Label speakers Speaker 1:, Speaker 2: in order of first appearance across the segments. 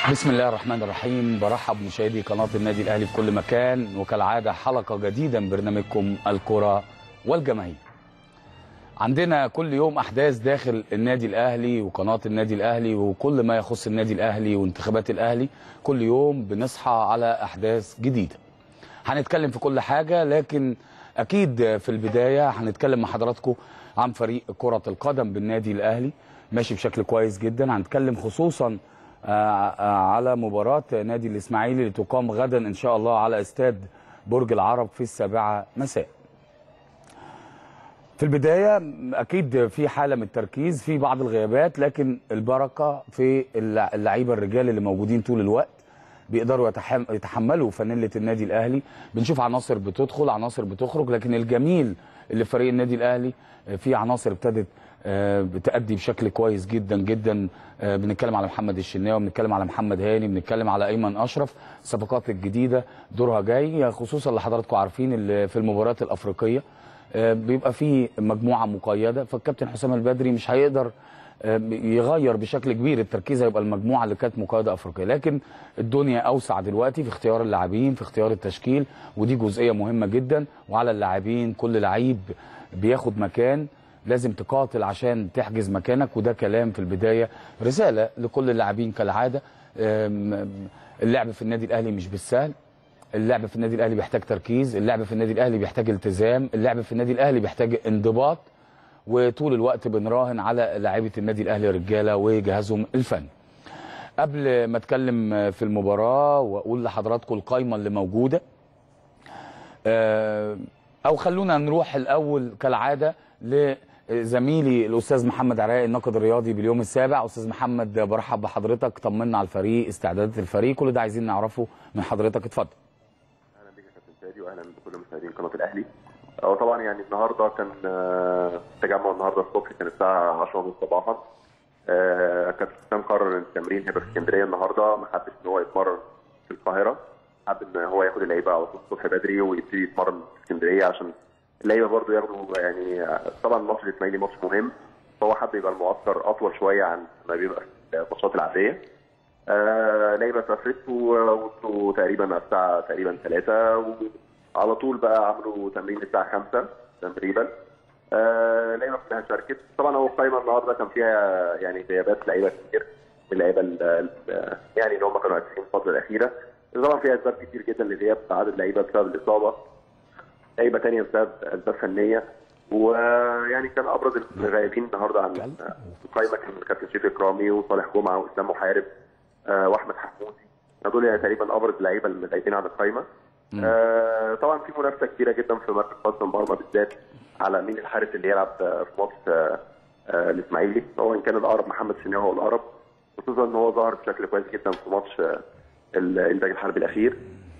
Speaker 1: بسم الله الرحمن الرحيم برحب بمشاهدي قناة النادي الأهلي في كل مكان وكالعادة حلقة جديدة من برنامجكم الكرة والجماهير عندنا كل يوم أحداث داخل النادي الأهلي وقناة النادي الأهلي وكل ما يخص النادي الأهلي وانتخابات الأهلي كل يوم بنصحى على أحداث جديدة هنتكلم في كل حاجة لكن أكيد في البداية هنتكلم مع حضراتكم عن فريق كرة القدم بالنادي الأهلي ماشي بشكل كويس جدا هنتكلم خصوصا على مباراة نادي الإسماعيلي اللي تقام غدا إن شاء الله على استاد برج العرب في السابعة مساء في البداية أكيد في حالة من التركيز في بعض الغيابات لكن البركة في اللعيبة الرجال اللي موجودين طول الوقت بيقدروا يتحملوا فانيلة النادي الأهلي بنشوف عناصر بتدخل عناصر بتخرج لكن الجميل اللي في فريق النادي الأهلي في عناصر ابتدت بتأدي بشكل كويس جدا جدا بنتكلم على محمد الشناوي بنتكلم على محمد هاني بنتكلم على ايمن اشرف الصفقات الجديده دورها جاي خصوصا اللي حضراتكم عارفين اللي في المباريات الافريقيه بيبقى في مجموعه مقيده فالكابتن حسام البدري مش هيقدر يغير بشكل كبير التركيز هيبقى المجموعه اللي كانت مقيده افريقيا لكن الدنيا اوسع دلوقتي في اختيار اللاعبين في اختيار التشكيل ودي جزئيه مهمه جدا وعلى اللاعبين كل لعيب بياخد مكان لازم تقاتل عشان تحجز مكانك وده كلام في البدايه رساله لكل اللاعبين كالعاده اللعب في النادي الاهلي مش بالسهل اللعب في النادي الاهلي بيحتاج تركيز اللعب في النادي الاهلي بيحتاج التزام اللعب في النادي الاهلي بيحتاج انضباط وطول الوقت بنراهن على لاعيبه النادي الاهلي رجاله وجهازهم الفني قبل ما اتكلم في المباراه واقول لحضراتكم القايمه اللي موجوده او خلونا نروح الاول كالعاده لزميلي الاستاذ محمد عراقي الناقد الرياضي باليوم السابع استاذ محمد برحب بحضرتك طمنا على الفريق استعدادات الفريق كل ده عايزين نعرفه من حضرتك اتفضل
Speaker 2: اهلا بك يا كابتن فادي واهلا بكل مشاهدين قناه الاهلي هو طبعا يعني النهارده كان تجمع النهارده الصبح كان الساعه 10 صباحا كابتن حسام قرر ان التمرين هيبقى في اسكندريه النهارده ما حبش ان هو يتمرن في القاهره حب ان هو ياخد اللعيبه على طول الصبح بدري ويبتدي يتمرن في اسكندريه عشان اللعيبه برضه ياخدوا يعني طبعا ماتش الاسماعيلي ماتش مهم فهو حب يبقى المعسكر اطول شويه عن ما بيبقى في الماتشات العاديه. آه لعيبه سافرت ووصلوا تقريبا الساعه تقريبا 3 وعلى طول بقى عملوا تمرين الساعه 5 تقريبا. آه لعيبه كلها شاركت طبعا هو القايمه النهارده كان فيها يعني غيابات لعيبه كتير اللعيبه يعني اللي هم كانوا اساسيين الفتره الاخيره طبعا فيها اسباب كتير جدا لغياب عدد لعيبه بسبب الاصابه لعيبه ثانيه بسبب اسباب فنيه ويعني كان ابرز الغايبين النهارده عن القائمه كان كابتن شريف اكرامي وصالح جمعه واسلام محارب آه واحمد حمودي دول يعني تقريبا ابرز اللعيبه اللي غايبين عن القائمه آه طبعا في منافسه كبيره جدا في مركز خط المرمى بالذات على مين الحارس اللي يلعب في ماتش آه آه الاسماعيلي هو ان كان الاقرب محمد شناوي هو الاقرب خصوصا ان هو ظهر بشكل كويس جدا في ماتش آه الانتاج الحربي الاخير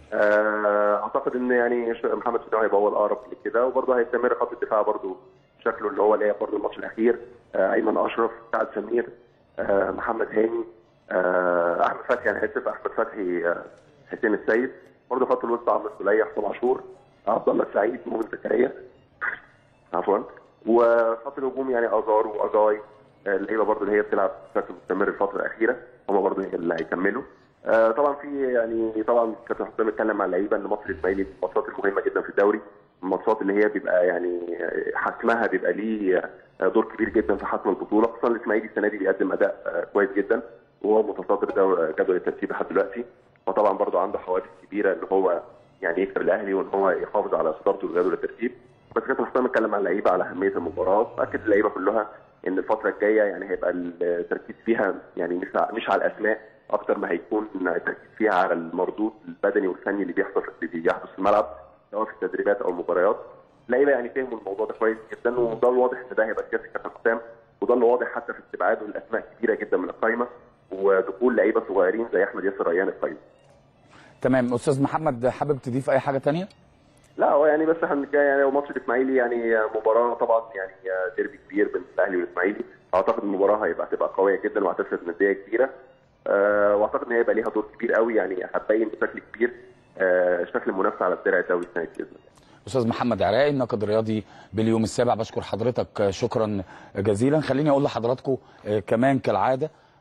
Speaker 2: اعتقد ان يعني محمد شناوي هيبقى هو الاقرب لكده وبرضه هيستمر خط الدفاع برضه شكله اللي هو لعب برضه الماتش الاخير ايمن اشرف سعد سمير محمد هاني احمد فتحي انا اسف احمد فتحي حسين السيد برضه خط الوسط عمرو السليه حسام عاشور عبد الله السعيد مؤمن زكريا عفوا وخط الهجوم يعني ازار واجاي اللعيبه برضه اللي هي بتلعب بشكل مستمر الفتره الاخيره هم برضه اللي هيكملوا آه طبعا في يعني طبعا كابتن حسام اتكلم عن اللعيبه ان مصر الاسماعيلي من الماتشات المهمه جدا في الدوري الماتشات اللي هي بيبقى يعني حسمها بيبقى ليه دور كبير جدا في حسم البطوله خصوصا الاسماعيلي السنه دي بيقدم اداء كويس جدا وهو متصدر جدول الترتيب لحد دلوقتي وطبعا برضه عنده حوافز كبيره ان هو يعني يكسب الاهلي وان هو يحافظ على صدارته لجدول الترتيب بس كابتن حسام اتكلم عن اللعيبه على اهميه المباراه واكد اللعيبه كلها ان الفتره الجايه يعني هيبقى التركيز فيها يعني مش مش على الاسماء اكتر ما هيكون التركيز فيها على المردود البدني والفني اللي بيحصل اللي بيحدث في الملعب سواء في التدريبات او المباريات اللعيبه يعني فهموا الموضوع ده كويس جدا وده الواضح ان ده هيبقى سياسه كابتن حسام وده اللي واضح حتى في استبعاده لاسماء كبيره جدا من القائمه ودخول لعيبه صغيرين زي احمد ياسر ريان القائمه.
Speaker 1: تمام استاذ محمد حابب تضيف اي حاجه ثانيه؟
Speaker 2: لا هو يعني بس احنا يعني ماتش الاسماعيلي يعني مباراه طبعا يعني ديربي كبير بين الاهلي والاسماعيلي اعتقد المباراه هيبقى هتبقى قويه جدا وهتفرض نديه كبيره أه واعتقد ان هي هيبقى ليها دور كبير قوي يعني هتبين بشكل كبير أه شكل المنافسه على الدرع الدولي السنه دي باذن الله.
Speaker 1: استاذ محمد عراقي الناقد الرياضي باليوم السابع بشكر حضرتك شكرا جزيلا خليني اقول لحضراتكم كمان كالعاده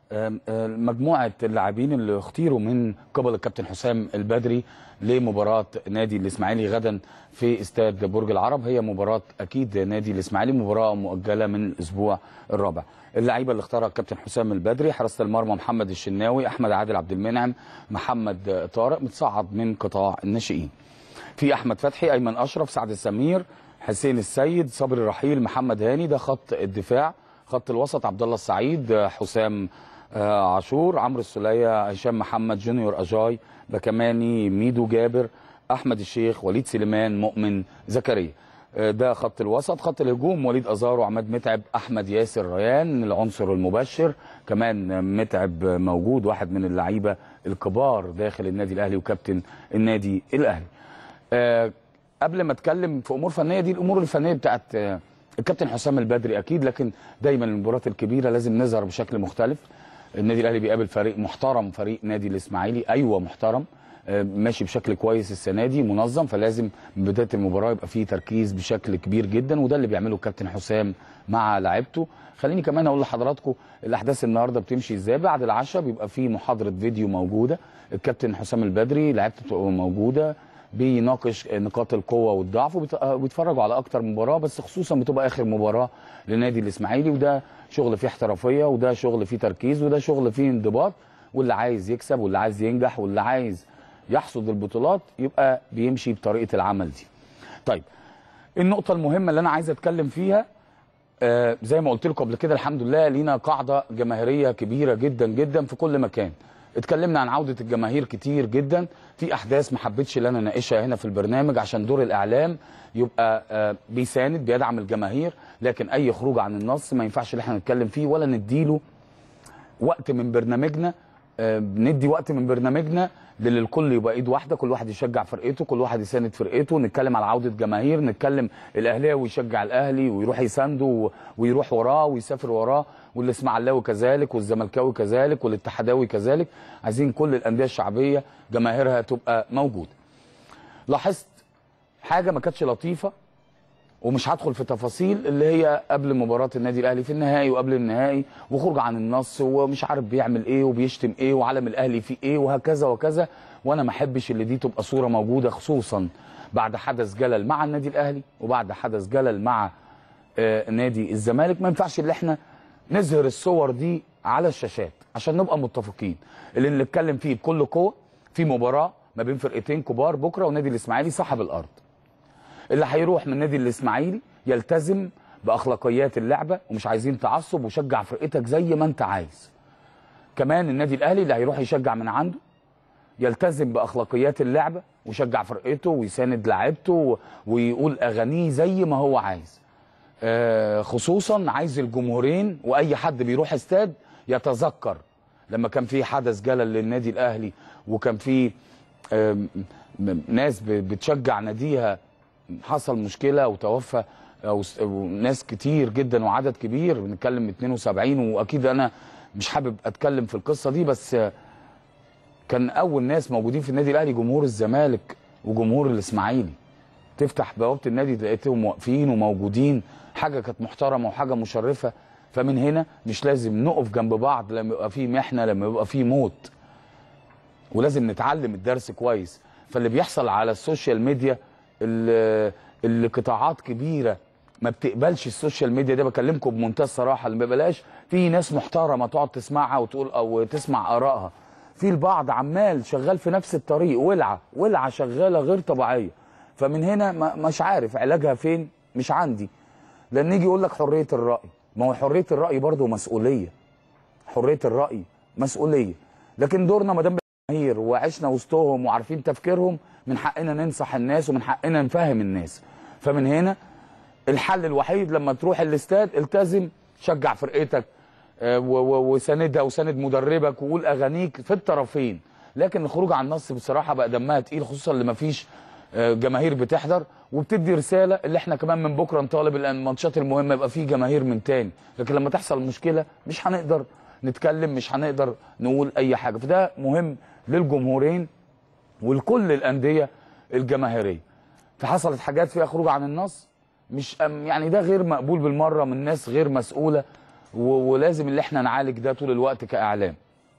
Speaker 1: آم، آه، مجموعه اللاعبين اللي اختيروا من قبل الكابتن حسام البدري لمباراه نادي الاسماعيلي غدا في استاد برج العرب هي مباراه اكيد نادي الاسماعيلي مباراه مؤجله من الاسبوع الرابع اللعيبه اللي اختارها الكابتن حسام البدري حراسه المرمى محمد الشناوي احمد عادل عبد المنعم محمد طارق متصعد من قطاع الناشئين في احمد فتحي ايمن اشرف سعد السمير حسين السيد صبري رحيل محمد هاني ده خط الدفاع خط الوسط عبد الله السعيد حسام آه، عاشور عمرو السوليه هشام محمد جونيور اجاي بكماني ميدو جابر احمد الشيخ وليد سليمان مؤمن زكريا آه، ده خط الوسط خط الهجوم وليد ازارو عماد متعب احمد ياسر ريان العنصر المبشر كمان متعب موجود واحد من اللعيبه الكبار داخل النادي الاهلي وكابتن النادي الاهلي آه، قبل ما اتكلم في امور فنيه دي الامور الفنيه بتاعت آه، الكابتن حسام البدري اكيد لكن دايما المباريات الكبيره لازم نظهر بشكل مختلف النادي الاهلي بيقابل فريق محترم فريق نادي الاسماعيلي ايوه محترم آه، ماشي بشكل كويس السنه دي منظم فلازم من بدايه المباراه يبقى فيه تركيز بشكل كبير جدا وده اللي بيعمله الكابتن حسام مع لاعيبته خليني كمان اقول لحضراتكم الاحداث النهارده بتمشي ازاي بعد العشاء بيبقى فيه محاضره فيديو موجوده الكابتن حسام البدري لعيبته بتبقى موجوده بيناقش نقاط القوه والضعف وبيت- وبيتفرجوا على اكتر مباراه بس خصوصا بتبقى اخر مباراه لنادي الاسماعيلي وده شغل فيه احترافيه وده شغل فيه تركيز وده شغل فيه انضباط واللي عايز يكسب واللي عايز ينجح واللي عايز يحصد البطولات يبقى بيمشي بطريقه العمل دي. طيب النقطه المهمه اللي انا عايز اتكلم فيها آه، زي ما قلت لكم قبل كده الحمد لله لينا قاعده جماهيريه كبيره جدا جدا في كل مكان اتكلمنا عن عوده الجماهير كتير جدا في احداث ما حبيتش ان انا اناقشها هنا في البرنامج عشان دور الاعلام يبقى آه، بيساند بيدعم الجماهير لكن اي خروج عن النص ما ينفعش ان احنا نتكلم فيه ولا نديله وقت من برنامجنا آه، ندي وقت من برنامجنا للي الكل يبقى ايد واحده كل واحد يشجع فرقته كل واحد يساند فرقته نتكلم على عوده جماهير نتكلم الاهلاوي يشجع الاهلي ويروح يسانده و- ويروح وراه ويسافر وراه والاسماعيلاوي كذلك والزملكاوي كذلك والاتحداوي كذلك عايزين كل الانديه الشعبيه جماهيرها تبقى موجوده لاحظت حاجه ما كانتش لطيفه ومش هدخل في تفاصيل اللي هي قبل مباراه النادي الاهلي في النهائي وقبل النهائي وخروج عن النص ومش عارف بيعمل ايه وبيشتم ايه وعلم الاهلي فيه ايه وهكذا وكذا وانا ما احبش اللي دي تبقى صوره موجوده خصوصا بعد حدث جلل مع النادي الاهلي وبعد حدث جلل مع آه، نادي الزمالك ما ينفعش اللي احنا نظهر الصور دي على الشاشات عشان نبقى متفقين اللي نتكلم فيه بكل قوه في مباراه ما بين فرقتين كبار بكره ونادي الاسماعيلي صاحب الارض اللي هيروح من نادي الاسماعيلي يلتزم باخلاقيات اللعبه ومش عايزين تعصب وشجع فرقتك زي ما انت عايز كمان النادي الاهلي اللي هيروح يشجع من عنده يلتزم باخلاقيات اللعبه ويشجع فرقته ويساند لاعيبته و- ويقول اغانيه زي ما هو عايز آه، خصوصا عايز الجمهورين واي حد بيروح استاد يتذكر لما كان في حدث جلل للنادي الاهلي وكان في آم، م- ناس ب- بتشجع ناديها حصل مشكله وتوفى أو س- أو ناس كتير جدا وعدد كبير بنتكلم 72 واكيد انا مش حابب اتكلم في القصه دي بس آه، كان اول ناس موجودين في النادي الاهلي جمهور الزمالك وجمهور الاسماعيلي تفتح بوابه النادي لقيتهم واقفين وموجودين حاجه كانت محترمه وحاجه مشرفه فمن هنا مش لازم نقف جنب بعض لما يبقى في محنه لما يبقى في موت ولازم نتعلم الدرس كويس فاللي بيحصل على السوشيال ميديا اللي, اللي قطاعات كبيره ما بتقبلش السوشيال ميديا ده بكلمكم بمنتهى الصراحه اللي ما بيبقاش في ناس محترمه تقعد تسمعها وتقول او تسمع ارائها في البعض عمال شغال في نفس الطريق ولعه ولعه شغاله غير طبيعيه فمن هنا ما مش عارف علاجها فين مش عندي لان يجي يقول لك حريه الراي ما هو حريه الراي برضه مسؤوليه حريه الراي مسؤوليه لكن دورنا ما دام جماهير وعشنا وسطهم وعارفين تفكيرهم من حقنا ننصح الناس ومن حقنا نفهم الناس فمن هنا الحل الوحيد لما تروح الاستاد التزم شجع فرقتك آه، و- و- وساندها وساند مدربك وقول اغانيك في الطرفين لكن الخروج عن النص بصراحه بقى دمها تقيل خصوصا اللي ما فيش آه، جماهير بتحضر وبتدي رساله اللي احنا كمان من بكره نطالب الآن الماتشات المهمه يبقى فيه جماهير من تاني لكن لما تحصل مشكله مش هنقدر نتكلم مش هنقدر نقول اي حاجه فده مهم للجمهورين ولكل الانديه الجماهيريه فحصلت حاجات فيها خروج عن النص مش أم- يعني ده غير مقبول بالمره من ناس غير مسؤوله و- ولازم اللي احنا نعالج ده طول الوقت كاعلام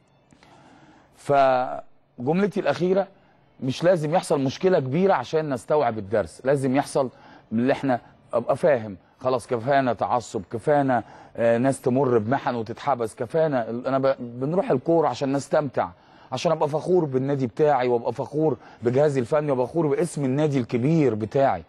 Speaker 1: فجملتي الاخيره مش لازم يحصل مشكله كبيره عشان نستوعب الدرس لازم يحصل اللي احنا ابقى فاهم خلاص كفانا تعصب كفانا آه، ناس تمر بمحن وتتحبس كفانا انا ب... بنروح الكوره عشان نستمتع عشان ابقى فخور بالنادي بتاعي وابقى فخور بجهازي الفني وابقى فخور باسم النادي الكبير بتاعي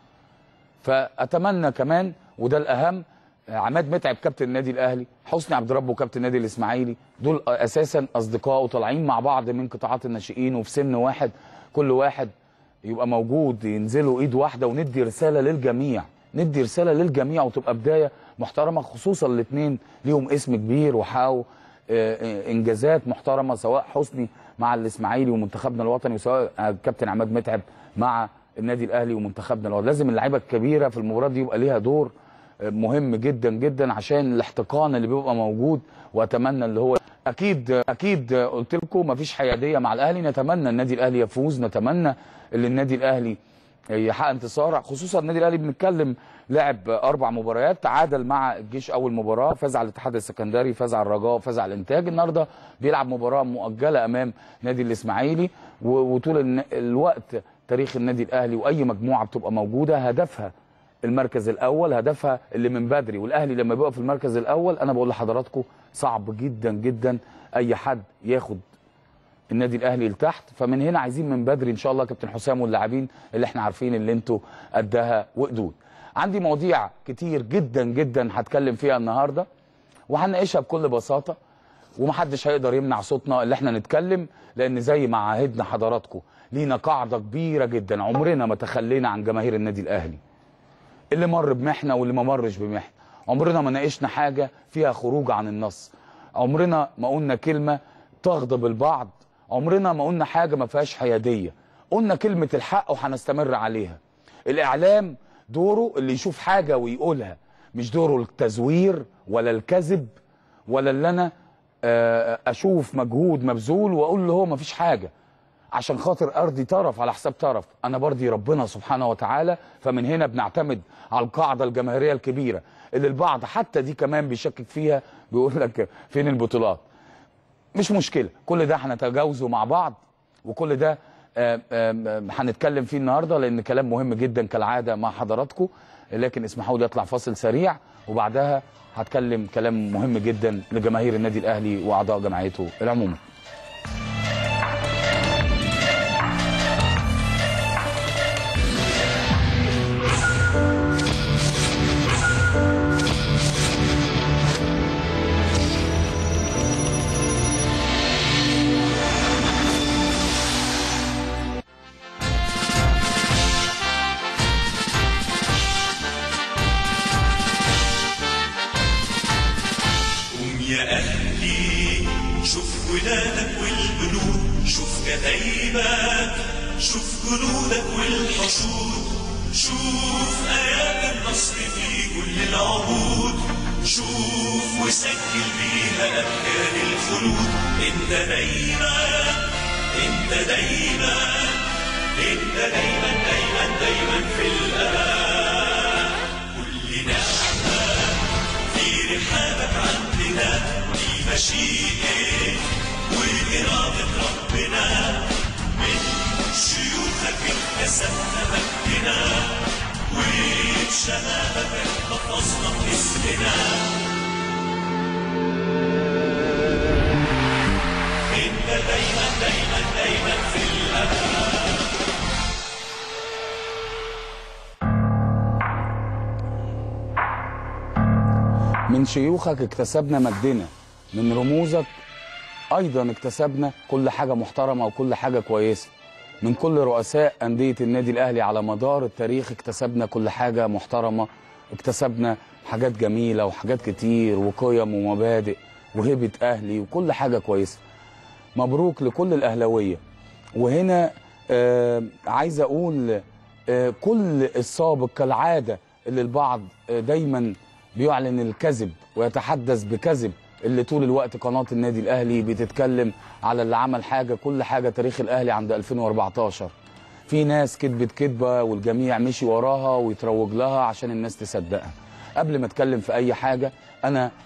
Speaker 1: فاتمنى كمان وده الاهم آه، عماد متعب كابتن النادي الاهلي حسني عبد ربه كابتن النادي الاسماعيلي دول اساسا اصدقاء وطالعين مع بعض من قطاعات الناشئين وفي سن واحد كل واحد يبقى موجود ينزلوا ايد واحده وندي رساله للجميع ندي رساله للجميع وتبقى بدايه محترمه خصوصا الاثنين ليهم اسم كبير وحققوا آه، آه، انجازات محترمه سواء حسني مع الاسماعيلي ومنتخبنا الوطني وسواء آه، كابتن عماد متعب مع النادي الاهلي ومنتخبنا الوطني لازم اللعيبه الكبيره في المباراه دي يبقى ليها دور آه، مهم جدا جدا عشان الاحتقان اللي بيبقى موجود واتمنى اللي هو اكيد اكيد قلت لكم مفيش حياديه مع الاهلي نتمنى النادي الاهلي يفوز نتمنى ان النادي الاهلي يحقق انتصار خصوصا النادي الاهلي بنتكلم لعب اربع مباريات تعادل مع الجيش اول مباراه فاز على الاتحاد السكندري فاز على الرجاء فاز على الانتاج النهارده بيلعب مباراه مؤجله امام نادي الاسماعيلي و- وطول الن- الوقت تاريخ النادي الاهلي واي مجموعه بتبقى موجوده هدفها المركز الاول هدفها اللي من بدري والاهلي لما بيبقى في المركز الاول انا بقول لحضراتكم صعب جدا جدا اي حد ياخد النادي الاهلي لتحت فمن هنا عايزين من بدري ان شاء الله كابتن حسام واللاعبين اللي احنا عارفين اللي انتوا قدها وقدود عندي مواضيع كتير جدا جدا هتكلم فيها النهارده وهنناقشها بكل بساطه ومحدش هيقدر يمنع صوتنا اللي احنا نتكلم لان زي ما عاهدنا حضراتكم لينا قاعده كبيره جدا عمرنا ما تخلينا عن جماهير النادي الاهلي اللي مر بمحنه واللي ما مرش بمحنه عمرنا ما ناقشنا حاجه فيها خروج عن النص عمرنا ما قلنا كلمه تغضب البعض عمرنا ما قلنا حاجه ما فيهاش حياديه قلنا كلمه الحق وهنستمر عليها الاعلام دوره اللي يشوف حاجه ويقولها مش دوره التزوير ولا الكذب ولا اللي انا آه، اشوف مجهود مبذول واقول له هو ما فيش حاجه عشان خاطر ارضي طرف على حساب طرف انا برضي ربنا سبحانه وتعالى فمن هنا بنعتمد على القاعده الجماهيريه الكبيره اللي البعض حتى دي كمان بيشكك فيها بيقول لك فين البطولات مش مشكله كل ده هنتجاوزه مع بعض وكل ده آم، آم، آم، هنتكلم فيه النهارده لان كلام مهم جدا كالعاده مع حضراتكم لكن اسمحوا لي اطلع فاصل سريع وبعدها هتكلم كلام مهم جدا لجماهير النادي الاهلي واعضاء جمعيته العمومي
Speaker 3: قوم يا أهلي شوف ولادك والبنود شوف كتايبك شوف جنودك والحشود شوف آيات النصر في كل العهود شوف وسجل بيها أبكار الخلود انت دايما انت دايما انت دايما دايما دايما في الأمان كل نعمة في رحابك عندنا دي مشيئة وإرادة ربنا من شيوخك اكتسبنا مجدنا وبشهادتك حفظنا اسمنا انت دايما دايما دايما في الأمان
Speaker 1: من شيوخك اكتسبنا مجدنا من رموزك ايضا اكتسبنا كل حاجه محترمه وكل حاجه كويسه من كل رؤساء انديه النادي الاهلي على مدار التاريخ اكتسبنا كل حاجه محترمه اكتسبنا حاجات جميله وحاجات كتير وقيم ومبادئ وهبه اهلي وكل حاجه كويسه مبروك لكل الاهلاويه وهنا آه عايز اقول آه كل السابق كالعاده اللي البعض آه دايما بيعلن الكذب ويتحدث بكذب اللي طول الوقت قناه النادي الاهلي بتتكلم على اللي عمل حاجه كل حاجه تاريخ الاهلي عند 2014 في ناس كذبت كذبه والجميع مشي وراها ويتروج لها عشان الناس تصدقها قبل ما اتكلم في اي حاجه انا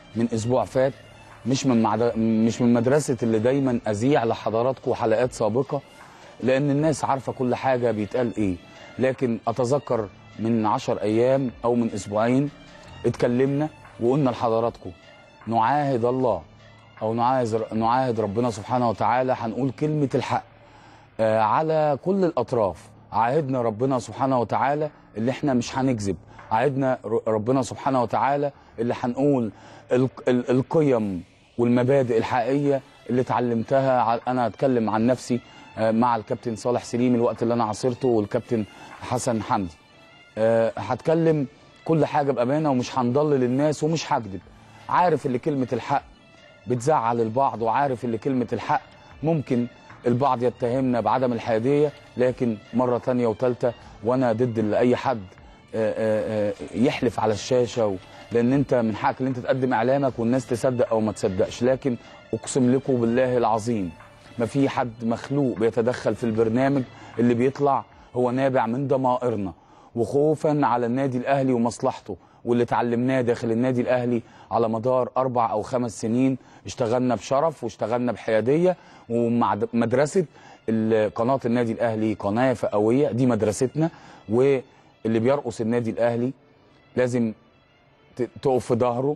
Speaker 1: من اسبوع فات مش من معد... مش من مدرسه اللي دايما اذيع لحضراتكم حلقات سابقه لان الناس عارفه كل حاجه بيتقال ايه لكن اتذكر من عشر ايام او من اسبوعين اتكلمنا وقلنا لحضراتكم نعاهد الله او نعاهد نعاهد ربنا سبحانه وتعالى هنقول كلمه الحق آه، على كل الاطراف عاهدنا ربنا سبحانه وتعالى اللي احنا مش هنكذب عاهدنا ر- ربنا سبحانه وتعالى اللي هنقول ال- ال- القيم والمبادئ الحقيقيه اللي اتعلمتها ع- انا اتكلم عن نفسي آه، مع الكابتن صالح سليم الوقت اللي انا عاصرته والكابتن حسن حمدي آه، هتكلم كل حاجه بامانه ومش هنضلل الناس ومش هكذب عارف اللي كلمه الحق بتزعل البعض وعارف اللي كلمة الحق ممكن البعض يتهمنا بعدم الحيادية لكن مرة تانية وتالتة وأنا ضد اللي أي حد آه، آه، آه، يحلف على الشاشة و... لأن أنت من حقك إن أنت تقدم إعلامك والناس تصدق أو ما تصدقش لكن أقسم لكم بالله العظيم ما في حد مخلوق بيتدخل في البرنامج اللي بيطلع هو نابع من ضمائرنا وخوفا على النادي الاهلي ومصلحته واللي اتعلمناه داخل النادي الاهلي على مدار اربع او خمس سنين اشتغلنا بشرف واشتغلنا بحياديه ومع د- مدرسه ال- قناه النادي الاهلي قناه فئويه دي مدرستنا واللي بيرقص النادي الاهلي لازم ت- تقف في ظهره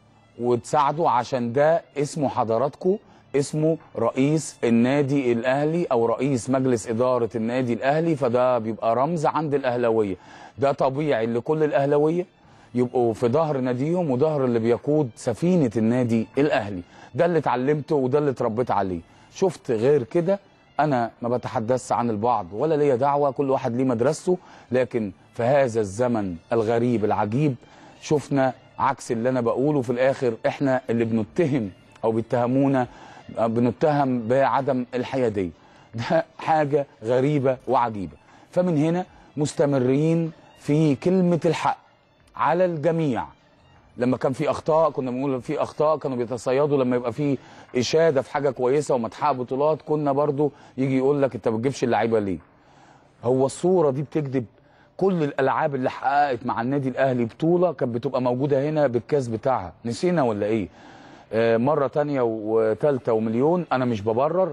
Speaker 1: وتساعده عشان ده اسمه حضراتكم اسمه رئيس النادي الاهلي او رئيس مجلس اداره النادي الاهلي فده بيبقى رمز عند الاهلاويه ده طبيعي لكل الاهلاويه يبقوا في ظهر ناديهم وظهر اللي بيقود سفينه النادي الاهلي ده اللي اتعلمته وده اللي اتربيت عليه شفت غير كده انا ما بتحدثش عن البعض ولا ليا دعوه كل واحد ليه مدرسته لكن في هذا الزمن الغريب العجيب شفنا عكس اللي انا بقوله في الاخر احنا اللي بنتهم او بيتهمونا بنتهم بعدم الحياديه ده حاجه غريبه وعجيبه فمن هنا مستمرين في كلمه الحق على الجميع لما كان في اخطاء كنا بنقول في اخطاء كانوا بيتصيدوا لما يبقى في اشاده في حاجه كويسه ومتحقق بطولات كنا برضو يجي يقول لك انت ما بتجيبش اللعيبه ليه هو الصوره دي بتكذب كل الالعاب اللي حققت مع النادي الاهلي بطوله كانت بتبقى موجوده هنا بالكاس بتاعها نسينا ولا ايه آه مره تانية وتالتة ومليون انا مش ببرر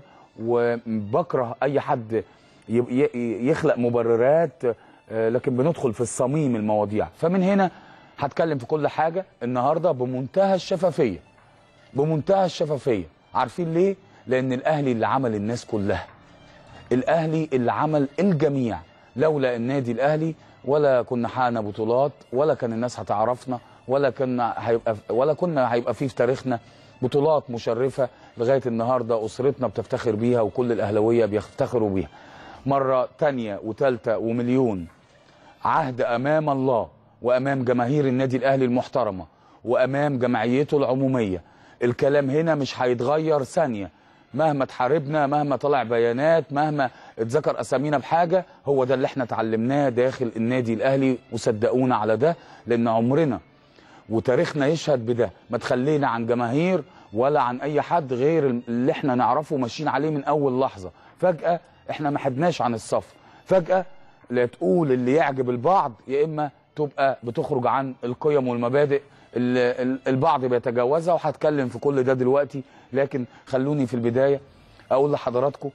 Speaker 1: وبكره اي حد ي- ي- يخلق مبررات آه لكن بندخل في الصميم المواضيع فمن هنا هتكلم في كل حاجه النهارده بمنتهى الشفافيه بمنتهى الشفافيه عارفين ليه لان الاهلي اللي عمل الناس كلها الاهلي اللي عمل الجميع لولا النادي الاهلي ولا كنا حققنا بطولات ولا كان الناس هتعرفنا ولا كنا هيبقى ولا كنا هيبقى في في تاريخنا بطولات مشرفه لغايه النهارده اسرتنا بتفتخر بيها وكل الاهلاويه بيفتخروا بيها مره تانية وتالتة ومليون عهد امام الله وامام جماهير النادي الاهلي المحترمه وامام جمعيته العموميه الكلام هنا مش هيتغير ثانيه مهما تحاربنا مهما طلع بيانات مهما اتذكر اسامينا بحاجه هو ده اللي احنا اتعلمناه داخل النادي الاهلي وصدقونا على ده لان عمرنا وتاريخنا يشهد بده ما تخلينا عن جماهير ولا عن اي حد غير اللي احنا نعرفه ماشيين عليه من اول لحظه فجاه احنا ما حدناش عن الصف فجاه لا تقول اللي يعجب البعض يا اما تبقى بتخرج عن القيم والمبادئ اللي ال- البعض بيتجاوزها وهتكلم في كل ده دلوقتي لكن خلوني في البدايه اقول لحضراتكم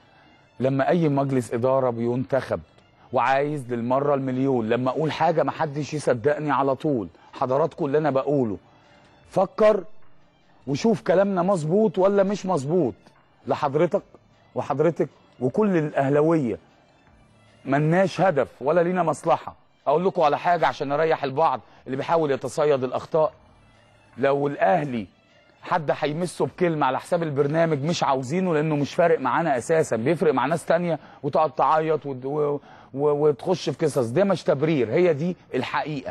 Speaker 1: لما اي مجلس اداره بينتخب وعايز للمره المليون لما اقول حاجه ما حدش يصدقني على طول حضراتكم اللي انا بقوله فكر وشوف كلامنا مظبوط ولا مش مظبوط لحضرتك وحضرتك وكل الاهلاويه ملناش هدف ولا لينا مصلحه اقول لكم على حاجه عشان اريح البعض اللي بيحاول يتصيد الاخطاء لو الاهلي حد هيمسه بكلمه على حساب البرنامج مش عاوزينه لانه مش فارق معانا اساسا بيفرق مع ناس تانية وتقعد تعيط وت- و... و... وتخش في قصص ده مش تبرير هي دي الحقيقه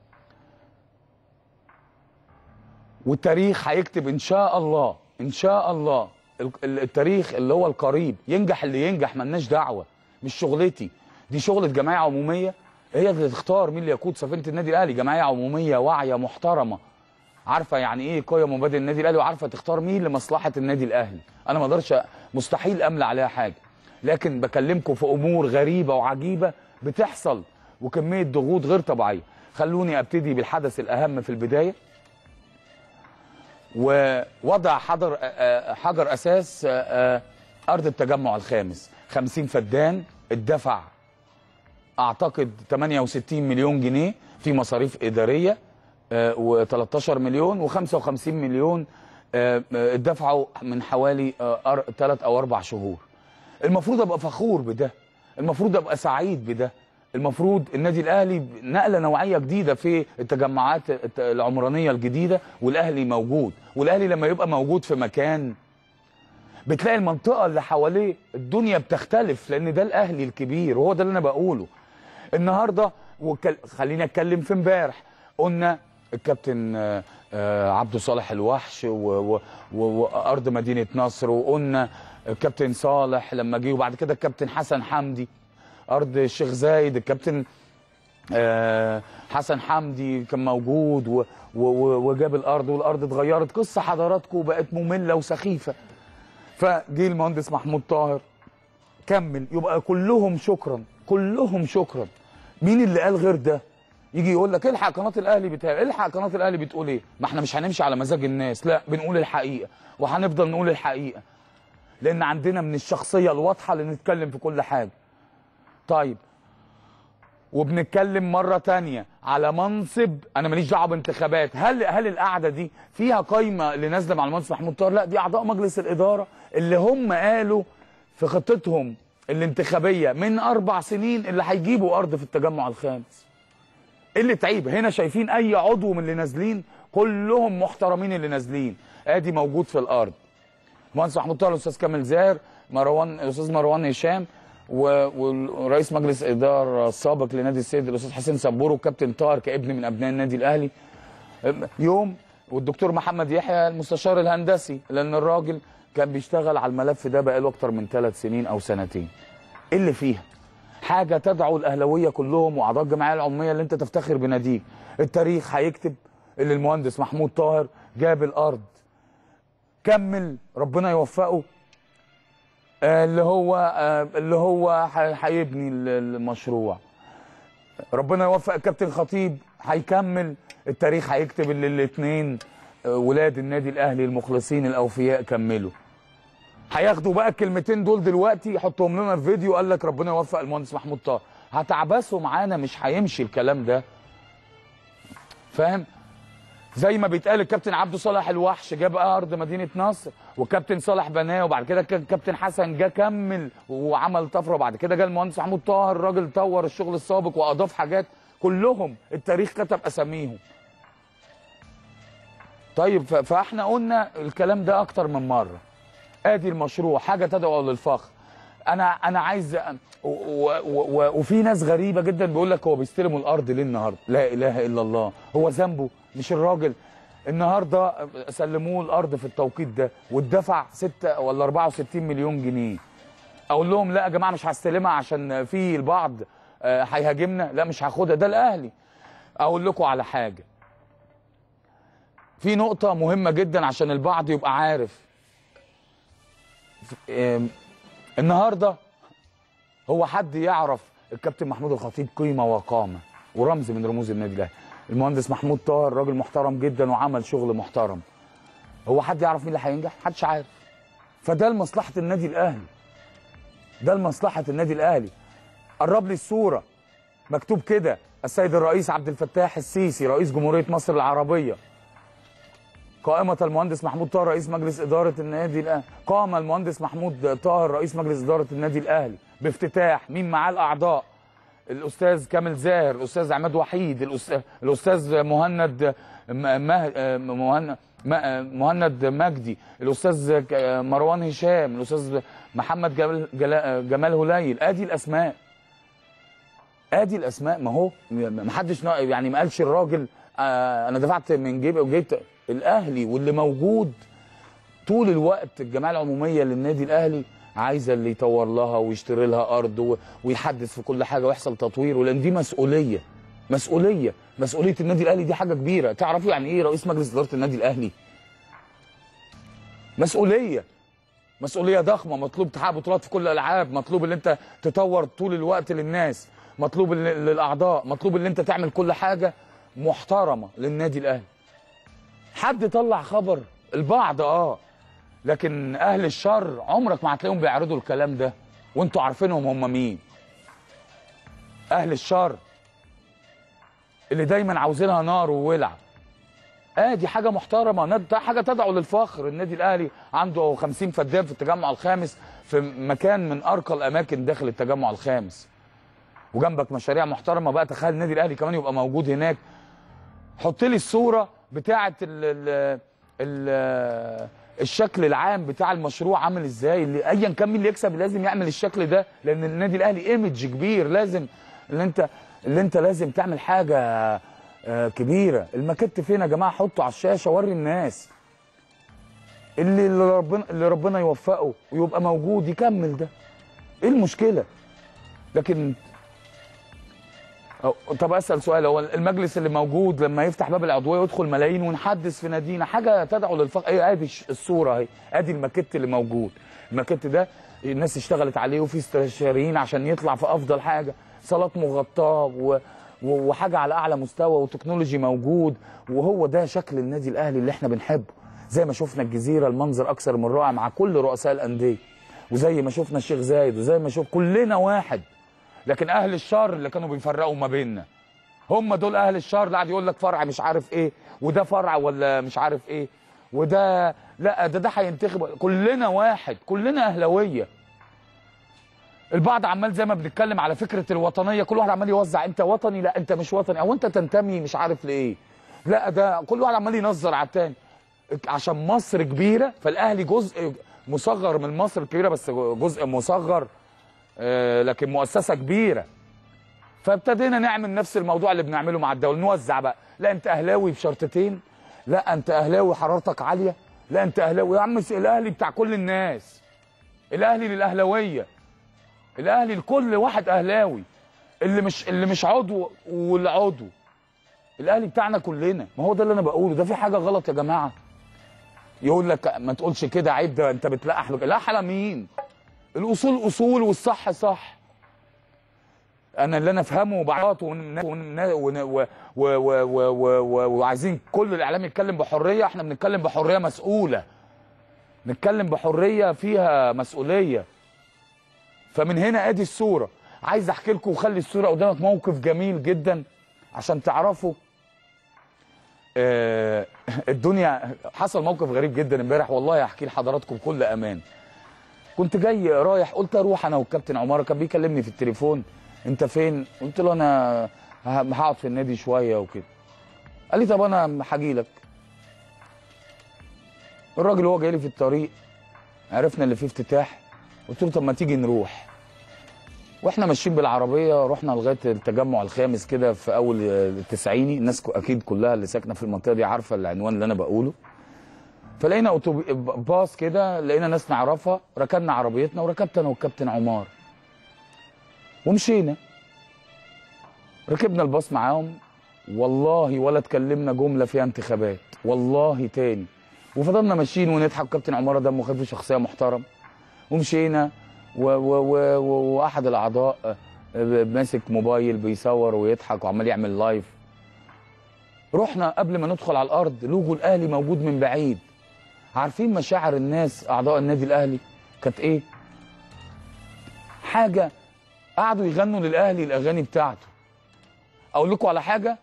Speaker 1: والتاريخ هيكتب ان شاء الله ان شاء الله ال- ال- التاريخ اللي هو القريب ينجح اللي ينجح ملناش دعوه مش شغلتي دي شغله جمعيه عموميه هي اللي تختار مين اللي يقود سفينه النادي الاهلي جمعيه عموميه واعيه محترمه عارفه يعني ايه قيم ومبادئ النادي الاهلي وعارفه تختار مين لمصلحه النادي الاهلي انا ما اقدرش مستحيل املى عليها حاجه لكن بكلمكم في امور غريبه وعجيبه بتحصل وكميه ضغوط غير طبيعيه خلوني ابتدي بالحدث الاهم في البدايه ووضع حجر آه، حجر اساس آه، آه، ارض التجمع الخامس 50 فدان اتدفع اعتقد 68 مليون جنيه في مصاريف اداريه و13 مليون و55 مليون آه، آه، اتدفعوا من حوالي 3 او 4 شهور المفروض ابقى فخور بده المفروض ابقى سعيد بده المفروض النادي الاهلي نقله نوعيه جديده في التجمعات الت- العمرانيه الجديده والاهلي موجود والاهلي لما يبقى موجود في مكان بتلاقي المنطقه اللي حواليه الدنيا بتختلف لان ده الاهلي الكبير وهو ده اللي انا بقوله النهارده وكل... خلينا اتكلم في امبارح قلنا الكابتن آه، آه، عبده صالح الوحش و... و... و... وارض مدينه نصر وقلنا الكابتن صالح لما جه وبعد كده الكابتن حسن حمدي ارض الشيخ زايد الكابتن آه، حسن حمدي كان موجود و... و... و- وجاب الارض والارض اتغيرت قصه حضراتكم بقت ممله وسخيفه فجه المهندس محمود طاهر كمل يبقى كلهم شكرا كلهم شكرا مين اللي قال غير ده يجي يقول لك الحق قناه الاهلي بتاع الحق قناه الاهلي بتقول ايه ما احنا مش هنمشي على مزاج الناس لا بنقول الحقيقه وهنفضل نقول الحقيقه لان عندنا من الشخصيه الواضحه اللي نتكلم في كل حاجه طيب وبنتكلم مره تانية على منصب انا ماليش دعوه بانتخابات هل هل القعده دي فيها قايمه اللي نازله مع المهندس محمود طاهر لا دي اعضاء مجلس الاداره اللي هم قالوا في خطتهم الانتخابيه من اربع سنين اللي هيجيبوا ارض في التجمع الخامس اللي تعيب هنا شايفين اي عضو من اللي نازلين كلهم محترمين اللي نازلين ادي موجود في الارض المهندس محمود طاهر الاستاذ كامل زاهر مروان الاستاذ مروان هشام و- ورئيس مجلس اداره السابق لنادي السيد الاستاذ حسين سبور والكابتن طاهر كابن من ابناء النادي الاهلي يوم والدكتور محمد يحيى المستشار الهندسي لان الراجل كان بيشتغل على الملف ده بقاله اكتر من ثلاث سنين او سنتين ايه اللي فيها حاجه تدعو الاهلاويه كلهم واعضاء الجمعيه العموميه اللي انت تفتخر بناديك التاريخ هيكتب اللي المهندس محمود طاهر جاب الارض كمل ربنا يوفقه آه، اللي هو آه، اللي هو ح- هيبني ال- المشروع ربنا يوفق الكابتن خطيب هيكمل التاريخ هيكتب اللي الاثنين ولاد النادي الاهلي المخلصين الاوفياء كملوا هياخدوا بقى الكلمتين دول دلوقتي يحطهم لنا في فيديو قال لك ربنا يوفق المهندس محمود طاهر هتعبسوا معانا مش هيمشي الكلام ده فاهم زي ما بيتقال الكابتن عبده صالح الوحش جاب ارض مدينه نصر والكابتن صالح بناه وبعد كده كان الكابتن حسن جه كمل وعمل طفره وبعد كده جه المهندس محمود طاهر الراجل طور الشغل السابق واضاف حاجات كلهم التاريخ كتب اساميهم طيب ف- فاحنا قلنا الكلام ده اكتر من مره ادي المشروع حاجه تدعو للفخر انا انا عايز و و و وفي ناس غريبه جدا بيقول لك هو بيستلموا الارض ليه النهارده لا اله الا الله هو ذنبه مش الراجل النهارده سلموه الارض في التوقيت ده واتدفع 6 ولا 64 مليون جنيه اقول لهم لا يا جماعه مش هستلمها عشان في البعض آه، هيهاجمنا لا مش هاخدها ده الاهلي اقول لكم على حاجه في نقطه مهمه جدا عشان البعض يبقى عارف آم، النهارده هو حد يعرف الكابتن محمود الخطيب قيمه وقامه ورمز من رموز النادي الاهلي المهندس محمود طاهر راجل محترم جدا وعمل شغل محترم هو حد يعرف مين اللي هينجح محدش عارف فده لمصلحه النادي الاهلي ده لمصلحه النادي الاهلي قرب لي الصوره مكتوب كده السيد الرئيس عبد الفتاح السيسي رئيس جمهوريه مصر العربيه قائمة المهندس محمود طاهر رئيس مجلس إدارة النادي الأهلي قام المهندس محمود طاهر رئيس مجلس إدارة النادي الأهلي بافتتاح مين معاه الأعضاء الأستاذ كامل زاهر الأستاذ عماد وحيد الأستاذ, الأستاذ مهند م- مه... مهند م- مهند مجدي الأستاذ ك- مروان هشام الأستاذ محمد جمال, جلا- جمال هليل أدي الأسماء ادي الاسماء ما هو ما حدش نا- يعني ما قالش الراجل آه انا دفعت من جيبي وجبت الاهلي واللي موجود طول الوقت الجمعيه العموميه للنادي الاهلي عايزه اللي يطور لها ويشتري لها ارض و- ويحدث في كل حاجه ويحصل تطوير ولان دي مسؤوليه مسؤوليه مسؤوليه النادي الاهلي دي حاجه كبيره تعرفوا يعني ايه رئيس مجلس اداره النادي الاهلي مسؤوليه مسؤوليه ضخمه مطلوب تحقق بطولات في كل الالعاب مطلوب ان انت تطور طول الوقت للناس مطلوب ال- للاعضاء مطلوب ان انت تعمل كل حاجه محترمه للنادي الاهلي حد طلع خبر البعض اه لكن اهل الشر عمرك ما هتلاقيهم بيعرضوا الكلام ده وانتوا عارفينهم هم مين اهل الشر اللي دايما عاوزينها نار وولع اه دي حاجه محترمه ند- ده حاجه تدعو للفخر النادي الاهلي عنده 50 فدان في التجمع الخامس في مكان من ارقى الاماكن داخل التجمع الخامس وجنبك مشاريع محترمه بقى تخيل النادي الاهلي كمان يبقى موجود هناك حط لي الصوره بتاعه ال ال ال الشكل العام بتاع المشروع عامل ازاي اللي ايا كان مين اللي يكسب لازم يعمل الشكل ده لان النادي الاهلي ايمج كبير لازم اللي انت اللي انت لازم تعمل حاجه آه، كبيره الماكيت فين يا جماعه حطه على الشاشه وري الناس اللي اللي ربنا اللي ربنا يوفقه ويبقى موجود يكمل ده ايه المشكله لكن أو- طب اسال سؤال هو المجلس اللي موجود لما يفتح باب العضويه يدخل ملايين ونحدث في نادينا حاجه تدعو للفخر ايه ادي الش- الصوره اهي ادي الماكيت اللي موجود الماكيت ده الناس اشتغلت عليه وفي استشاريين عشان يطلع في افضل حاجه صالات مغطاه و... و- وحاجه على اعلى مستوى وتكنولوجي موجود وهو ده شكل النادي الاهلي اللي احنا بنحبه زي ما شفنا الجزيره المنظر اكثر من رائع مع كل رؤساء الانديه وزي ما شفنا الشيخ زايد وزي ما شوف كلنا واحد لكن اهل الشر اللي كانوا بيفرقوا ما بيننا هم دول اهل الشر اللي قاعد يقول لك فرع مش عارف ايه وده فرع ولا مش عارف ايه وده لا ده ده هينتخب كلنا واحد كلنا اهلاويه البعض عمال زي ما بنتكلم على فكره الوطنيه كل واحد عمال يوزع انت وطني لا انت مش وطني او انت تنتمي مش عارف لايه لا ده كل واحد عمال ينظر على التاني عشان مصر كبيره فالاهلي جزء مصغر من مصر الكبيره بس جزء مصغر آه، لكن مؤسسه كبيره فابتدينا نعمل نفس الموضوع اللي بنعمله مع الدوله نوزع بقى لا انت اهلاوي بشرطتين لا انت اهلاوي حرارتك عاليه لا انت اهلاوي يا عم الاهلي بتاع كل الناس الاهلي للاهلاويه الاهلي لكل واحد اهلاوي اللي مش اللي مش عضو واللي عضو الاهلي بتاعنا كلنا ما هو ده اللي انا بقوله ده في حاجه غلط يا جماعه يقول لك ما تقولش كده عيب ده انت بتلقح له لا على مين الاصول اصول والصح صح انا اللي انا افهمه وبعض ون- ون- ون- و- و- و- و- و- و- وعايزين كل الاعلام يتكلم بحريه احنا بنتكلم بحريه مسؤوله نتكلم بحريه فيها مسؤوليه فمن هنا ادي الصوره عايز احكي لكم وخلي الصوره قدامك موقف جميل جدا عشان تعرفوا آه، الدنيا حصل موقف غريب جدا امبارح والله هحكي لحضراتكم بكل امان كنت جاي رايح قلت اروح انا والكابتن عماره كان بيكلمني في التليفون انت فين قلت له انا ه- هقعد في النادي شويه وكده قال لي طب انا هاجي لك الراجل وهو جاي لي في الطريق عرفنا اللي فيه افتتاح قلت له طب ما تيجي نروح واحنا ماشيين بالعربيه رحنا لغايه التجمع الخامس كده في اول التسعيني الناس ك- اكيد كلها اللي ساكنه في المنطقه دي عارفه العنوان اللي انا بقوله فلقينا أوتوبي- باص كده لقينا ناس نعرفها ركبنا عربيتنا وركبت انا والكابتن عمار ومشينا ركبنا الباص معاهم والله ولا اتكلمنا جمله فيها انتخابات والله تاني وفضلنا ماشيين ونضحك كابتن عماره دمه خفيف شخصيه محترم ومشينا و و و و واحد الاعضاء آه، ماسك موبايل بيصور ويضحك وعمال يعمل لايف رحنا قبل ما ندخل على الارض لوجو الاهلي موجود من بعيد عارفين مشاعر الناس اعضاء النادي الاهلي كانت ايه حاجه قعدوا يغنوا للاهلي الاغاني بتاعته اقول لكم على حاجه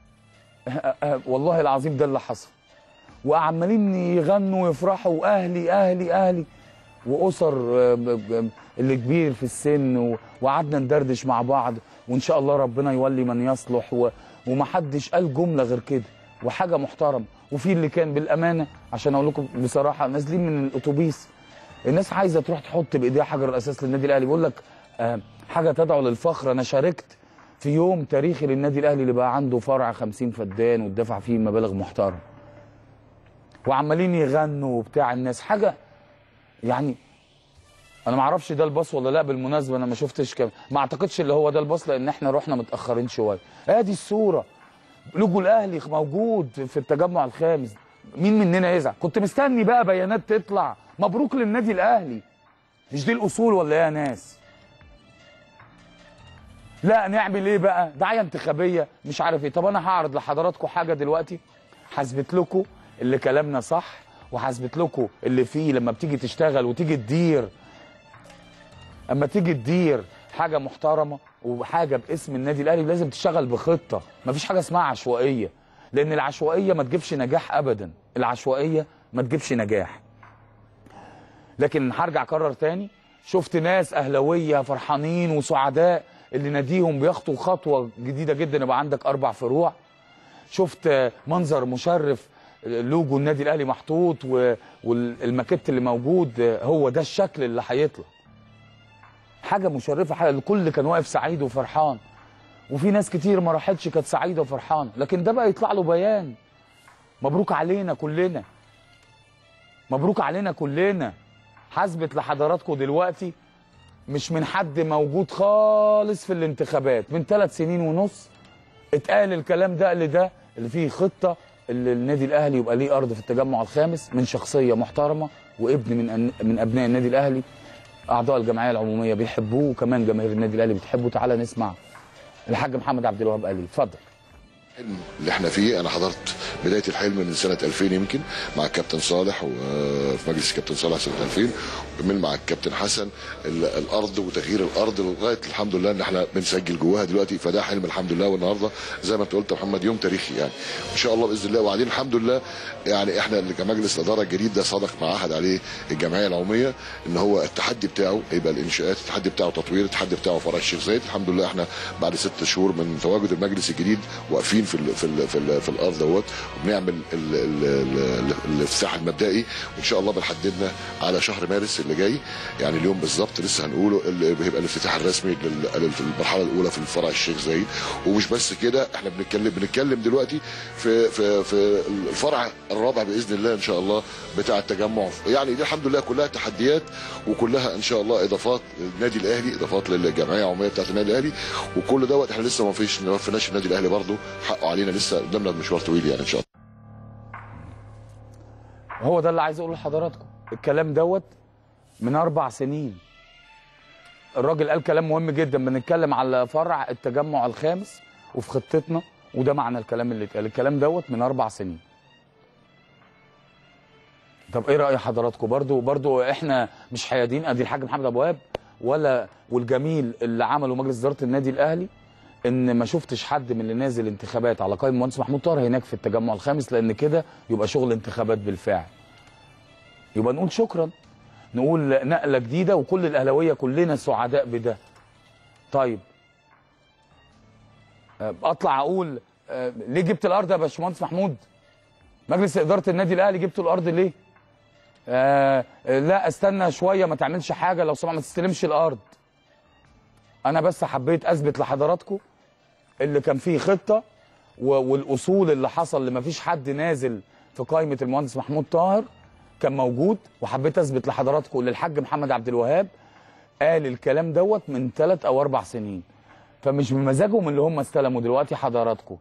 Speaker 1: والله العظيم ده اللي حصل وعمالين يغنوا ويفرحوا اهلي اهلي اهلي واسر آه، ب- ب- اللي كبير في السن و- وقعدنا ندردش مع بعض وان شاء الله ربنا يولي من يصلح و- ومحدش قال جمله غير كده وحاجه محترمه وفي اللي كان بالامانه عشان اقول لكم بصراحه نازلين من الاتوبيس الناس عايزه تروح تحط بايديها حجر الاساس للنادي الاهلي بيقول لك آه، حاجه تدعو للفخر انا شاركت في يوم تاريخي للنادي الاهلي اللي بقى عنده فرع 50 فدان واتدفع فيه مبالغ محترمه وعمالين يغنوا وبتاع الناس حاجه يعني انا ما اعرفش ده الباص ولا لا بالمناسبه انا ما شفتش كم ما اعتقدش اللي هو ده الباص لان احنا رحنا متاخرين شويه ادي الصوره لوجو الاهلي موجود في التجمع الخامس مين مننا يزعل كنت مستني بقى بيانات تطلع مبروك للنادي الاهلي مش دي الاصول ولا ايه يا ناس لا نعمل ايه بقى دعايه انتخابيه مش عارف ايه طب انا هعرض لحضراتكم حاجه دلوقتي هثبت لكم اللي كلامنا صح وهثبت لكم اللي فيه لما بتيجي تشتغل وتيجي تدير اما تيجي تدير حاجه محترمه وحاجه باسم النادي الاهلي لازم تشتغل بخطه مفيش حاجه اسمها عشوائيه لان العشوائيه ما تجيبش نجاح ابدا العشوائيه ما تجيبش نجاح لكن هرجع اكرر تاني شفت ناس اهلاويه فرحانين وسعداء اللي ناديهم بيخطوا خطوه جديده جدا يبقى عندك اربع فروع شفت منظر مشرف لوجو النادي الاهلي محطوط و- والماكيت اللي موجود هو ده الشكل اللي هيطلع حاجه مشرفه حاجه الكل كان واقف سعيد وفرحان وفي ناس كتير ما راحتش كانت سعيده وفرحانه لكن ده بقى يطلع له بيان مبروك علينا كلنا مبروك علينا كلنا حسبت لحضراتكم دلوقتي مش من حد موجود خالص في الانتخابات من ثلاث سنين ونص اتقال الكلام ده اللي ده اللي فيه خطه اللي النادي الاهلي يبقى ليه ارض في التجمع الخامس من شخصيه محترمه وابن من أن- من ابناء النادي الاهلي اعضاء الجمعيه العموميه بيحبوه وكمان جماهير النادي الاهلي بتحبه تعالى نسمع الحاج محمد عبد الوهاب قال لي اتفضل
Speaker 4: الحلم اللي احنا فيه انا حضرت بدايه الحلم من سنه 2000 يمكن مع الكابتن صالح وفي مجلس الكابتن صالح سنه 2000 وكمان مع الكابتن حسن ال- الارض وتغيير الارض لغايه الحمد لله ان احنا بنسجل جواها دلوقتي فده حلم الحمد لله والنهارده زي ما انت قلت يا محمد يوم تاريخي يعني ان شاء الله باذن الله وبعدين الحمد لله يعني احنا اللي كمجلس الاداره الجديد ده صادق مع عهد عليه الجمعيه العموميه ان هو التحدي بتاعه هيبقى الانشاءات التحدي بتاعه تطوير التحدي بتاعه فرع الشيخ زايد الحمد لله احنا بعد ست شهور من تواجد المجلس الجديد واقفين في ال في ال في, ال في الارض دوت وبنعمل ال- ال- ال- ال- الافتتاح المبدئي وان شاء الله بنحددنا على شهر مارس اللي جاي يعني اليوم بالظبط لسه هنقوله اللي هيبقى الافتتاح الرسمي لل- لل- في المرحله الاولى في الفرع الشيخ زايد ومش بس كده احنا بنتكلم بنتكلم دلوقتي في في في الفرع الرابع باذن الله ان شاء الله بتاع التجمع يعني دي الحمد لله كلها تحديات وكلها ان شاء الله اضافات للنادي الاهلي اضافات للجمعيه العموميه بتاعت النادي الاهلي وكل دوت احنا لسه ما فيش ما وفيناش النادي الاهلي برضه حقه علينا لسه قدامنا مشوار طويل يعني ان شاء الله
Speaker 1: هو ده اللي عايز اقوله لحضراتكم الكلام دوت من اربع سنين الراجل قال كلام مهم جدا بنتكلم على فرع التجمع الخامس وفي خطتنا وده معنى الكلام اللي اتقال الكلام دوت من اربع سنين طب ايه راي حضراتكم برضو برضو احنا مش حيادين ادي الحاج محمد ابو وهاب ولا والجميل اللي عمله مجلس اداره النادي الاهلي ان ما شفتش حد من اللي نازل انتخابات على قائمه المهندس محمود طاهر هناك في التجمع الخامس لان كده يبقى شغل انتخابات بالفعل يبقى نقول شكرا نقول نقله جديده وكل الاهلاويه كلنا سعداء بده طيب أه، اطلع اقول أه، ليه جبت الارض يا باشمهندس محمود مجلس اداره النادي الاهلي جبتوا الارض ليه آه لا استنى شويه ما تعملش حاجه لو سمحت ما تستلمش الارض انا بس حبيت اثبت لحضراتكم اللي كان فيه خطه و- والاصول اللي حصل اللي ما فيش حد نازل في قائمه المهندس محمود طاهر كان موجود وحبيت اثبت لحضراتكم اللي الحاج محمد عبد الوهاب قال الكلام دوت من ثلاث او اربع سنين فمش بمزاجهم اللي هم استلموا دلوقتي حضراتكم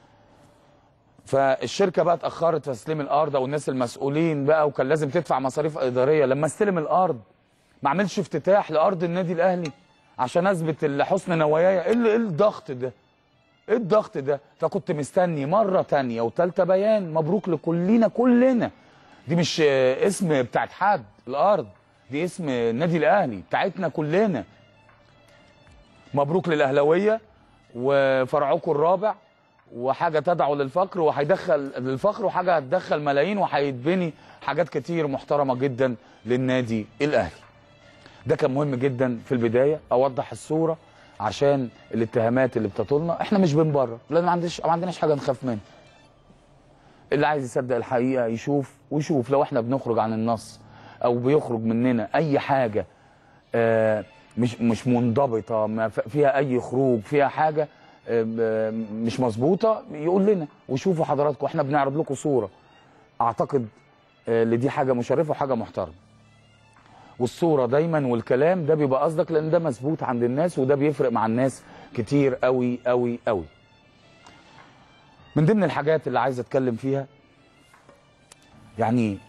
Speaker 1: فالشركه بقى اتاخرت في تسليم الارض او الناس المسؤولين بقى وكان لازم تدفع مصاريف اداريه لما استلم الارض ما عملش افتتاح لارض النادي الاهلي عشان اثبت حسن نواياي ايه ال- إيه الضغط ده ايه الضغط ده فكنت مستني مره تانية وتالتة بيان مبروك لكلنا كلنا دي مش آه، اسم بتاعت حد الارض دي اسم النادي الاهلي بتاعتنا كلنا مبروك للاهلاويه وفرعكم الرابع وحاجه تدعو للفقر وهيدخل للفقر وحاجه هتدخل ملايين وهيتبني حاجات كتير محترمه جدا للنادي الاهلي ده كان مهم جدا في البدايه اوضح الصوره عشان الاتهامات اللي بتطولنا احنا مش بنبرر لان ما عندناش ما عندناش حاجه نخاف منها اللي عايز يصدق الحقيقه يشوف ويشوف لو احنا بنخرج عن النص او بيخرج مننا اي حاجه آه، مش مش منضبطه ما ف- فيها اي خروج فيها حاجه آه، ب- مش مظبوطه يقول لنا وشوفوا حضراتكم احنا بنعرض لكم صوره اعتقد آه، ان دي حاجه مشرفه وحاجه محترمه والصوره دايما والكلام ده بيبقى قصدك لان ده مظبوط عند الناس وده بيفرق مع الناس كتير قوي قوي قوي من ضمن الحاجات اللي عايز اتكلم فيها يعني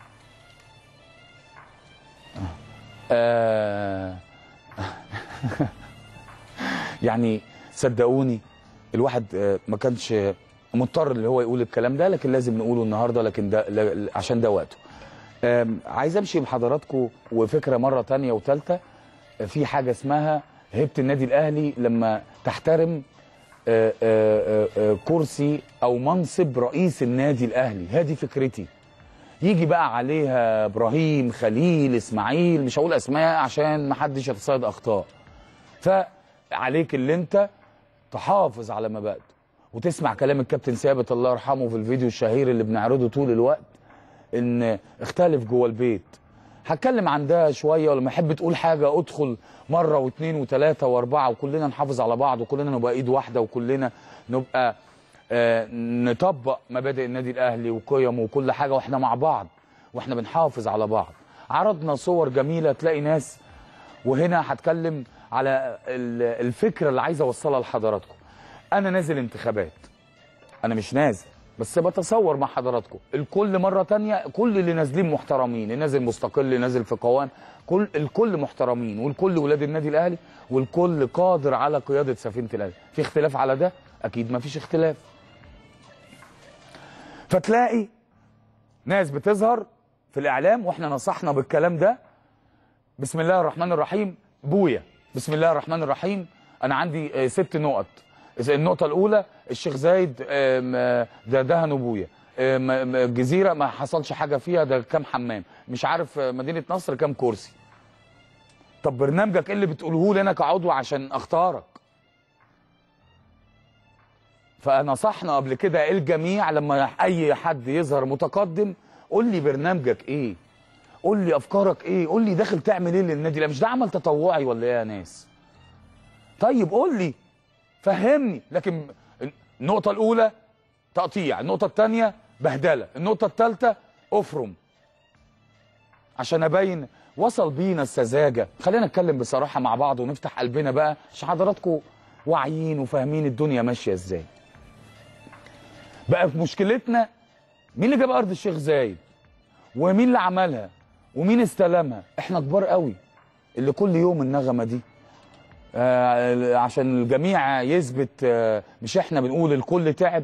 Speaker 1: آه يعني صدقوني الواحد آه، ما كانش مضطر اللي هو يقول الكلام ده لكن لازم نقوله النهارده لكن ده ل- عشان ده وقته أم، عايز امشي بحضراتكم وفكره مره تانية وثالثه في حاجه اسمها هيبه النادي الاهلي لما تحترم آه، آه، آه، كرسي او منصب رئيس النادي الاهلي هذه فكرتي يجي بقى عليها ابراهيم خليل اسماعيل مش هقول اسماء عشان ما حدش يتصيد اخطاء فعليك اللي انت تحافظ على مبادئ وتسمع كلام الكابتن ثابت الله يرحمه في الفيديو الشهير اللي بنعرضه طول الوقت ان اختلف جوه البيت هتكلم عن ده شويه ولما احب تقول حاجه ادخل مره واثنين وثلاثه واربعه وكلنا نحافظ على بعض وكلنا نبقى ايد واحده وكلنا نبقى آه نطبق مبادئ النادي الاهلي وقيمه وكل حاجه واحنا مع بعض واحنا بنحافظ على بعض عرضنا صور جميله تلاقي ناس وهنا هتكلم على ال- الفكره اللي عايز اوصلها لحضراتكم انا نازل انتخابات انا مش نازل بس بتصور مع حضراتكم الكل مره تانية كل اللي نازلين محترمين اللي نازل مستقل اللي نازل في قوان كل الكل محترمين والكل ولاد النادي الاهلي والكل قادر على قياده سفينه الاهلي في اختلاف على ده اكيد ما فيش اختلاف فتلاقي ناس بتظهر في الاعلام واحنا نصحنا بالكلام ده بسم الله الرحمن الرحيم بويا بسم الله الرحمن الرحيم انا عندي آه، ست نقط النقطه الاولى الشيخ زايد آم، آه، ده دهن ابويا آم، آم، الجزيره ما حصلش حاجه فيها ده كام حمام مش عارف آه، مدينه نصر كام كرسي طب برنامجك ايه اللي بتقوله لي انا كعضو عشان اختارك فنصحنا قبل كده الجميع لما اي حد يظهر متقدم قول لي برنامجك ايه قول لي افكارك ايه قول لي داخل تعمل ايه للنادي لا مش ده عمل تطوعي ولا ايه يا ناس طيب قول لي فهمني لكن النقطة الأولى تقطيع النقطة الثانية بهدلة النقطة الثالثة أفرم عشان أبين وصل بينا السذاجة خلينا نتكلم بصراحة مع بعض ونفتح قلبنا بقى عشان حضراتكم واعيين وفاهمين الدنيا ماشية ازاي بقى في مشكلتنا مين اللي جاب أرض الشيخ زايد ومين اللي عملها ومين استلمها احنا كبار قوي اللي كل يوم النغمة دي آه، عشان الجميع يثبت آه، مش احنا بنقول الكل تعب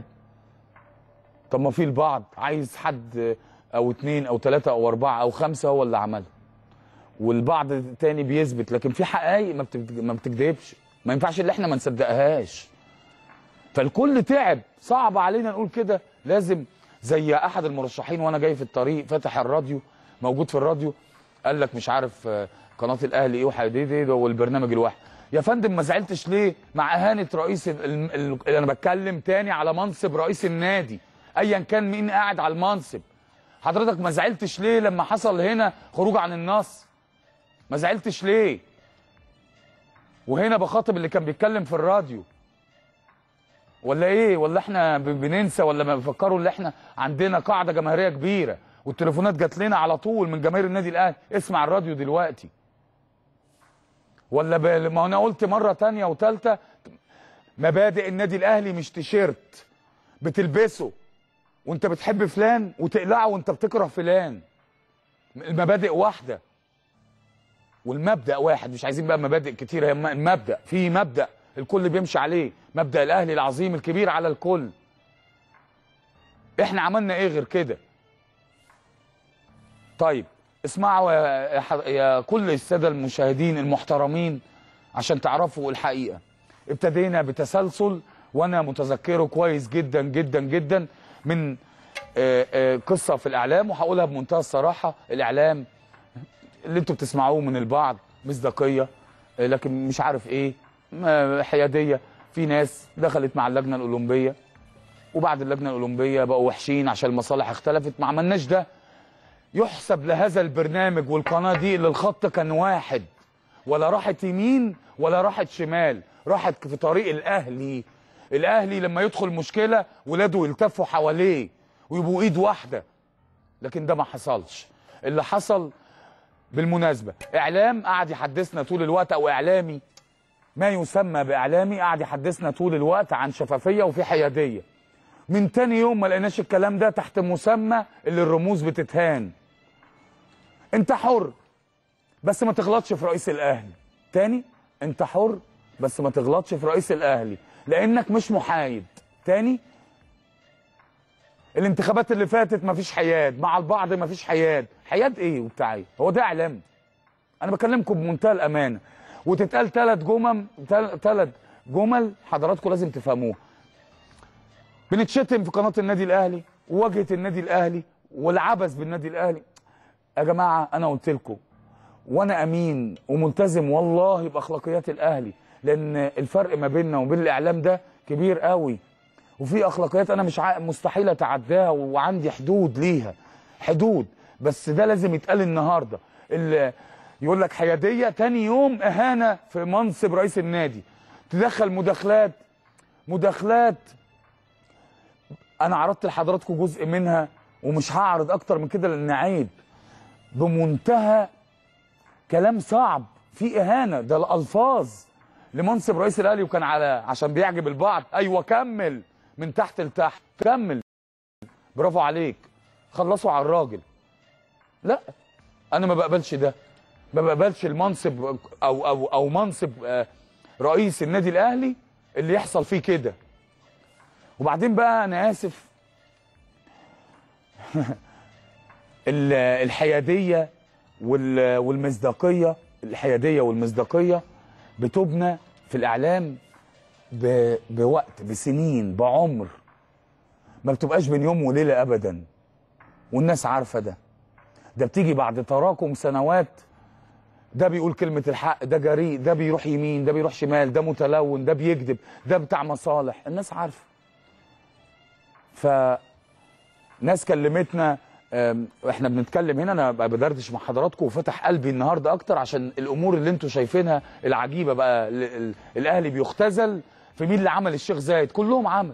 Speaker 1: طب ما في البعض عايز حد آه، او اتنين او تلاتة او اربعة او خمسة هو اللي عملها والبعض التاني بيثبت لكن في حقائق ما بتكد- ما بتكذبش ما ينفعش اللي احنا ما نصدقهاش فالكل تعب صعب علينا نقول كده لازم زي احد المرشحين وانا جاي في الطريق فاتح الراديو موجود في الراديو قال لك مش عارف آه، قناه الاهلي ايه وحديد والبرنامج الواحد يا فندم ما زعلتش ليه مع اهانه رئيس ال- ال- ال- اللي انا بتكلم تاني على منصب رئيس النادي ايا كان مين قاعد على المنصب حضرتك ما زعلتش ليه لما حصل هنا خروج عن النص ما زعلتش ليه وهنا بخاطب اللي كان بيتكلم في الراديو ولا ايه ولا احنا ب- بننسى ولا ما بيفكروا ان احنا عندنا قاعده جماهيريه كبيره والتليفونات جات لنا على طول من جماهير النادي الاهلي اسمع الراديو دلوقتي ولا ب... ما انا قلت مره تانية وتالتة مبادئ النادي الاهلي مش تيشيرت بتلبسه وانت بتحب فلان وتقلعه وانت بتكره فلان المبادئ واحده والمبدا واحد مش عايزين بقى مبادئ كتير هي م- المبدا في مبدا الكل بيمشي عليه مبدا الاهلي العظيم الكبير على الكل احنا عملنا ايه غير كده طيب اسمعوا يا, يا ح- يا كل الساده المشاهدين المحترمين عشان تعرفوا الحقيقه ابتدينا بتسلسل وانا متذكره كويس جدا جدا جدا من آه، آه، قصه في الاعلام وهقولها بمنتهى الصراحه الاعلام اللي انتوا بتسمعوه من البعض مصداقيه آه، لكن مش عارف ايه ما- حياديه في ناس دخلت مع اللجنه الاولمبيه وبعد اللجنه الاولمبيه بقوا وحشين عشان المصالح اختلفت ما عملناش ده يحسب لهذا البرنامج والقناه دي اللي الخط كان واحد ولا راحت يمين ولا راحت شمال راحت في طريق الاهلي الاهلي لما يدخل مشكله ولاده يلتفوا حواليه ويبقوا ايد واحده لكن ده ما حصلش اللي حصل بالمناسبه اعلام قعد يحدثنا طول الوقت او اعلامي ما يسمى باعلامي قعد يحدثنا طول الوقت عن شفافيه وفي حياديه من تاني يوم ما لقيناش الكلام ده تحت مسمى اللي الرموز بتتهان انت حر بس ما تغلطش في رئيس الاهلي تاني انت حر بس ما تغلطش في رئيس الاهلي لانك مش محايد تاني الانتخابات اللي فاتت مفيش حياد مع البعض مفيش حياد حياد ايه وبتاع ايه هو ده اعلام انا بكلمكم بمنتهى الامانه وتتقال ثلاث جمل ثلاث جمل حضراتكم لازم تفهموها بنتشتم في قناه النادي الاهلي وواجهه النادي الاهلي والعبث بالنادي الاهلي يا جماعه انا قلت لكم وانا امين وملتزم والله باخلاقيات الاهلي لان الفرق ما بيننا وبين الاعلام ده كبير قوي وفي اخلاقيات انا مش ع... مستحيل اتعداها وعندي حدود ليها حدود بس ده لازم يتقال النهارده اللي يقول لك حياديه تاني يوم اهانه في منصب رئيس النادي تدخل مداخلات مداخلات انا عرضت لحضراتكم جزء منها ومش هعرض اكتر من كده لان عيب بمنتهى كلام صعب في اهانه ده الالفاظ لمنصب رئيس الاهلي وكان على عشان بيعجب البعض ايوه كمل من تحت لتحت كمل برافو عليك خلصوا على الراجل لا انا ما بقبلش ده ما بقبلش المنصب او او او منصب آه، رئيس النادي الاهلي اللي يحصل فيه كده وبعدين بقى انا اسف ال- الحياديه وال- والمصداقيه الحياديه والمصداقيه بتبنى في الاعلام ب- بوقت بسنين بعمر ما بتبقاش بين يوم وليله ابدا والناس عارفه ده ده بتيجي بعد تراكم سنوات ده بيقول كلمة الحق ده جريء ده بيروح يمين ده بيروح شمال ده متلون ده بيكذب ده بتاع مصالح الناس عارفة ف ناس كلمتنا أم، احنا بنتكلم هنا انا بقى بدردش مع حضراتكم وفتح قلبي النهارده اكتر عشان الامور اللي انتم شايفينها العجيبه بقى ال- ال- الاهلي بيختزل في مين اللي عمل الشيخ زايد كلهم عمل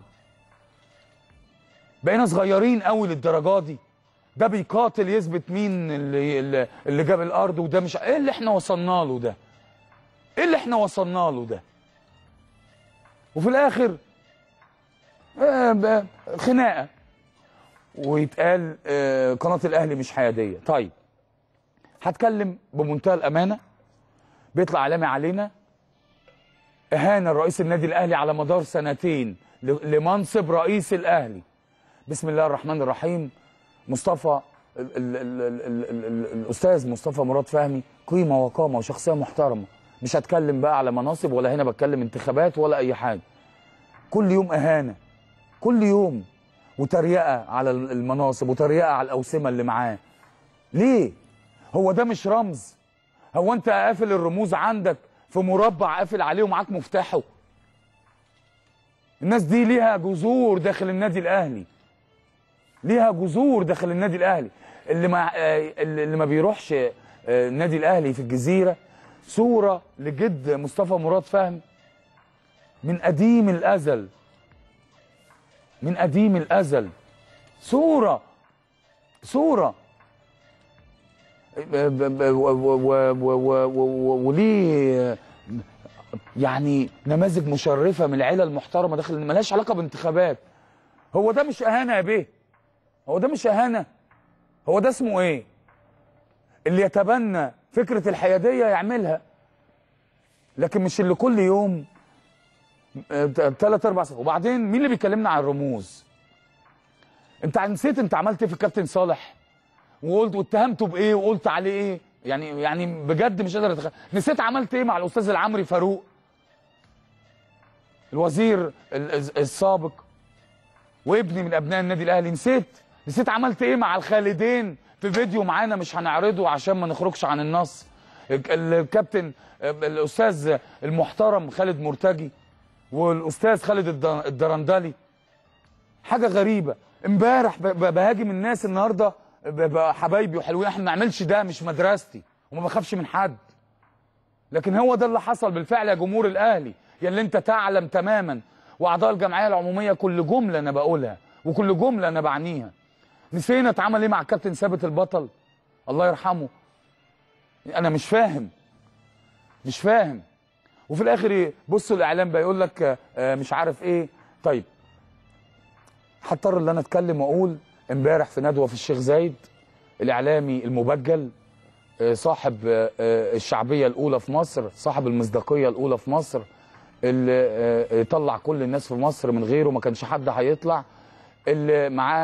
Speaker 1: بقينا صغيرين قوي للدرجه دي ده بيقاتل يثبت مين اللي اللي- اللي جاب الارض وده مش ايه اللي احنا وصلنا له ده ايه اللي احنا وصلنا له ده وفي الاخر آه، ب- خناقه ويتقال آه، قناه الاهلي مش حياديه طيب هتكلم بمنتهى الامانه بيطلع اعلامي علينا اهانه رئيس النادي الاهلي على مدار سنتين ل- لمنصب رئيس الاهلي بسم الله الرحمن الرحيم مصطفى ال ال ال ال ال ال ال الاستاذ مصطفى مراد فهمي قيمه وقامه وشخصيه محترمه مش هتكلم بقى على مناصب ولا هنا بتكلم انتخابات ولا اي حاجه كل يوم اهانه كل يوم وتريقه على المناصب وتريقه على الاوسمه اللي معاه ليه هو ده مش رمز هو انت قافل الرموز عندك في مربع قافل عليه ومعاك مفتاحه الناس دي ليها جذور داخل النادي الاهلي ليها جذور داخل النادي الاهلي اللي ما آه، اللي ما بيروحش آه، النادي الاهلي في الجزيره صوره لجد مصطفى مراد فهمي من قديم الازل من قديم الازل صوره صوره ب- ب- ب- و- و- و- و- و- وليه يعني نماذج مشرفه من العيله المحترمه داخل ملهاش علاقه بانتخابات هو ده مش اهانه يا بيه هو ده مش اهانه هو ده اسمه ايه اللي يتبنى فكره الحياديه يعملها لكن مش اللي كل يوم ثلاث اربع سنين وبعدين مين اللي بيكلمنا عن الرموز انت نسيت انت عملت ايه في الكابتن صالح وقلت واتهمته بايه وقلت عليه ايه يعني يعني بجد مش قادر اتخيل نسيت عملت ايه مع الاستاذ العمري فاروق الوزير ال- السابق وابني من ابناء النادي الاهلي نسيت نسيت عملت ايه مع الخالدين في فيديو معانا مش هنعرضه عشان ما نخرجش عن النص الك- الكابتن الاستاذ المحترم خالد مرتجي والاستاذ خالد الد- الدرندلي حاجه غريبه امبارح ب- ب- بهاجم الناس النهارده ب- ب- حبايبي وحلوين احنا ما نعملش ده مش مدرستي وما بخافش من حد لكن هو ده اللي حصل بالفعل يا جمهور الاهلي يا اللي انت تعلم تماما واعضاء الجمعيه العموميه كل جمله انا بقولها وكل جمله انا بعنيها نسينا اتعمل ايه مع الكابتن ثابت البطل الله يرحمه انا مش فاهم مش فاهم وفي الاخر إيه؟ بصوا الاعلام بقى يقول لك آه، آه، مش عارف ايه طيب هضطر ان انا اتكلم واقول امبارح في ندوه في الشيخ زايد الاعلامي المبجل آه، صاحب آه، آه، الشعبيه الاولى في مصر صاحب المصداقيه الاولى في مصر اللي آه، آه، طلع كل الناس في مصر من غيره ما كانش حد هيطلع اللي معاه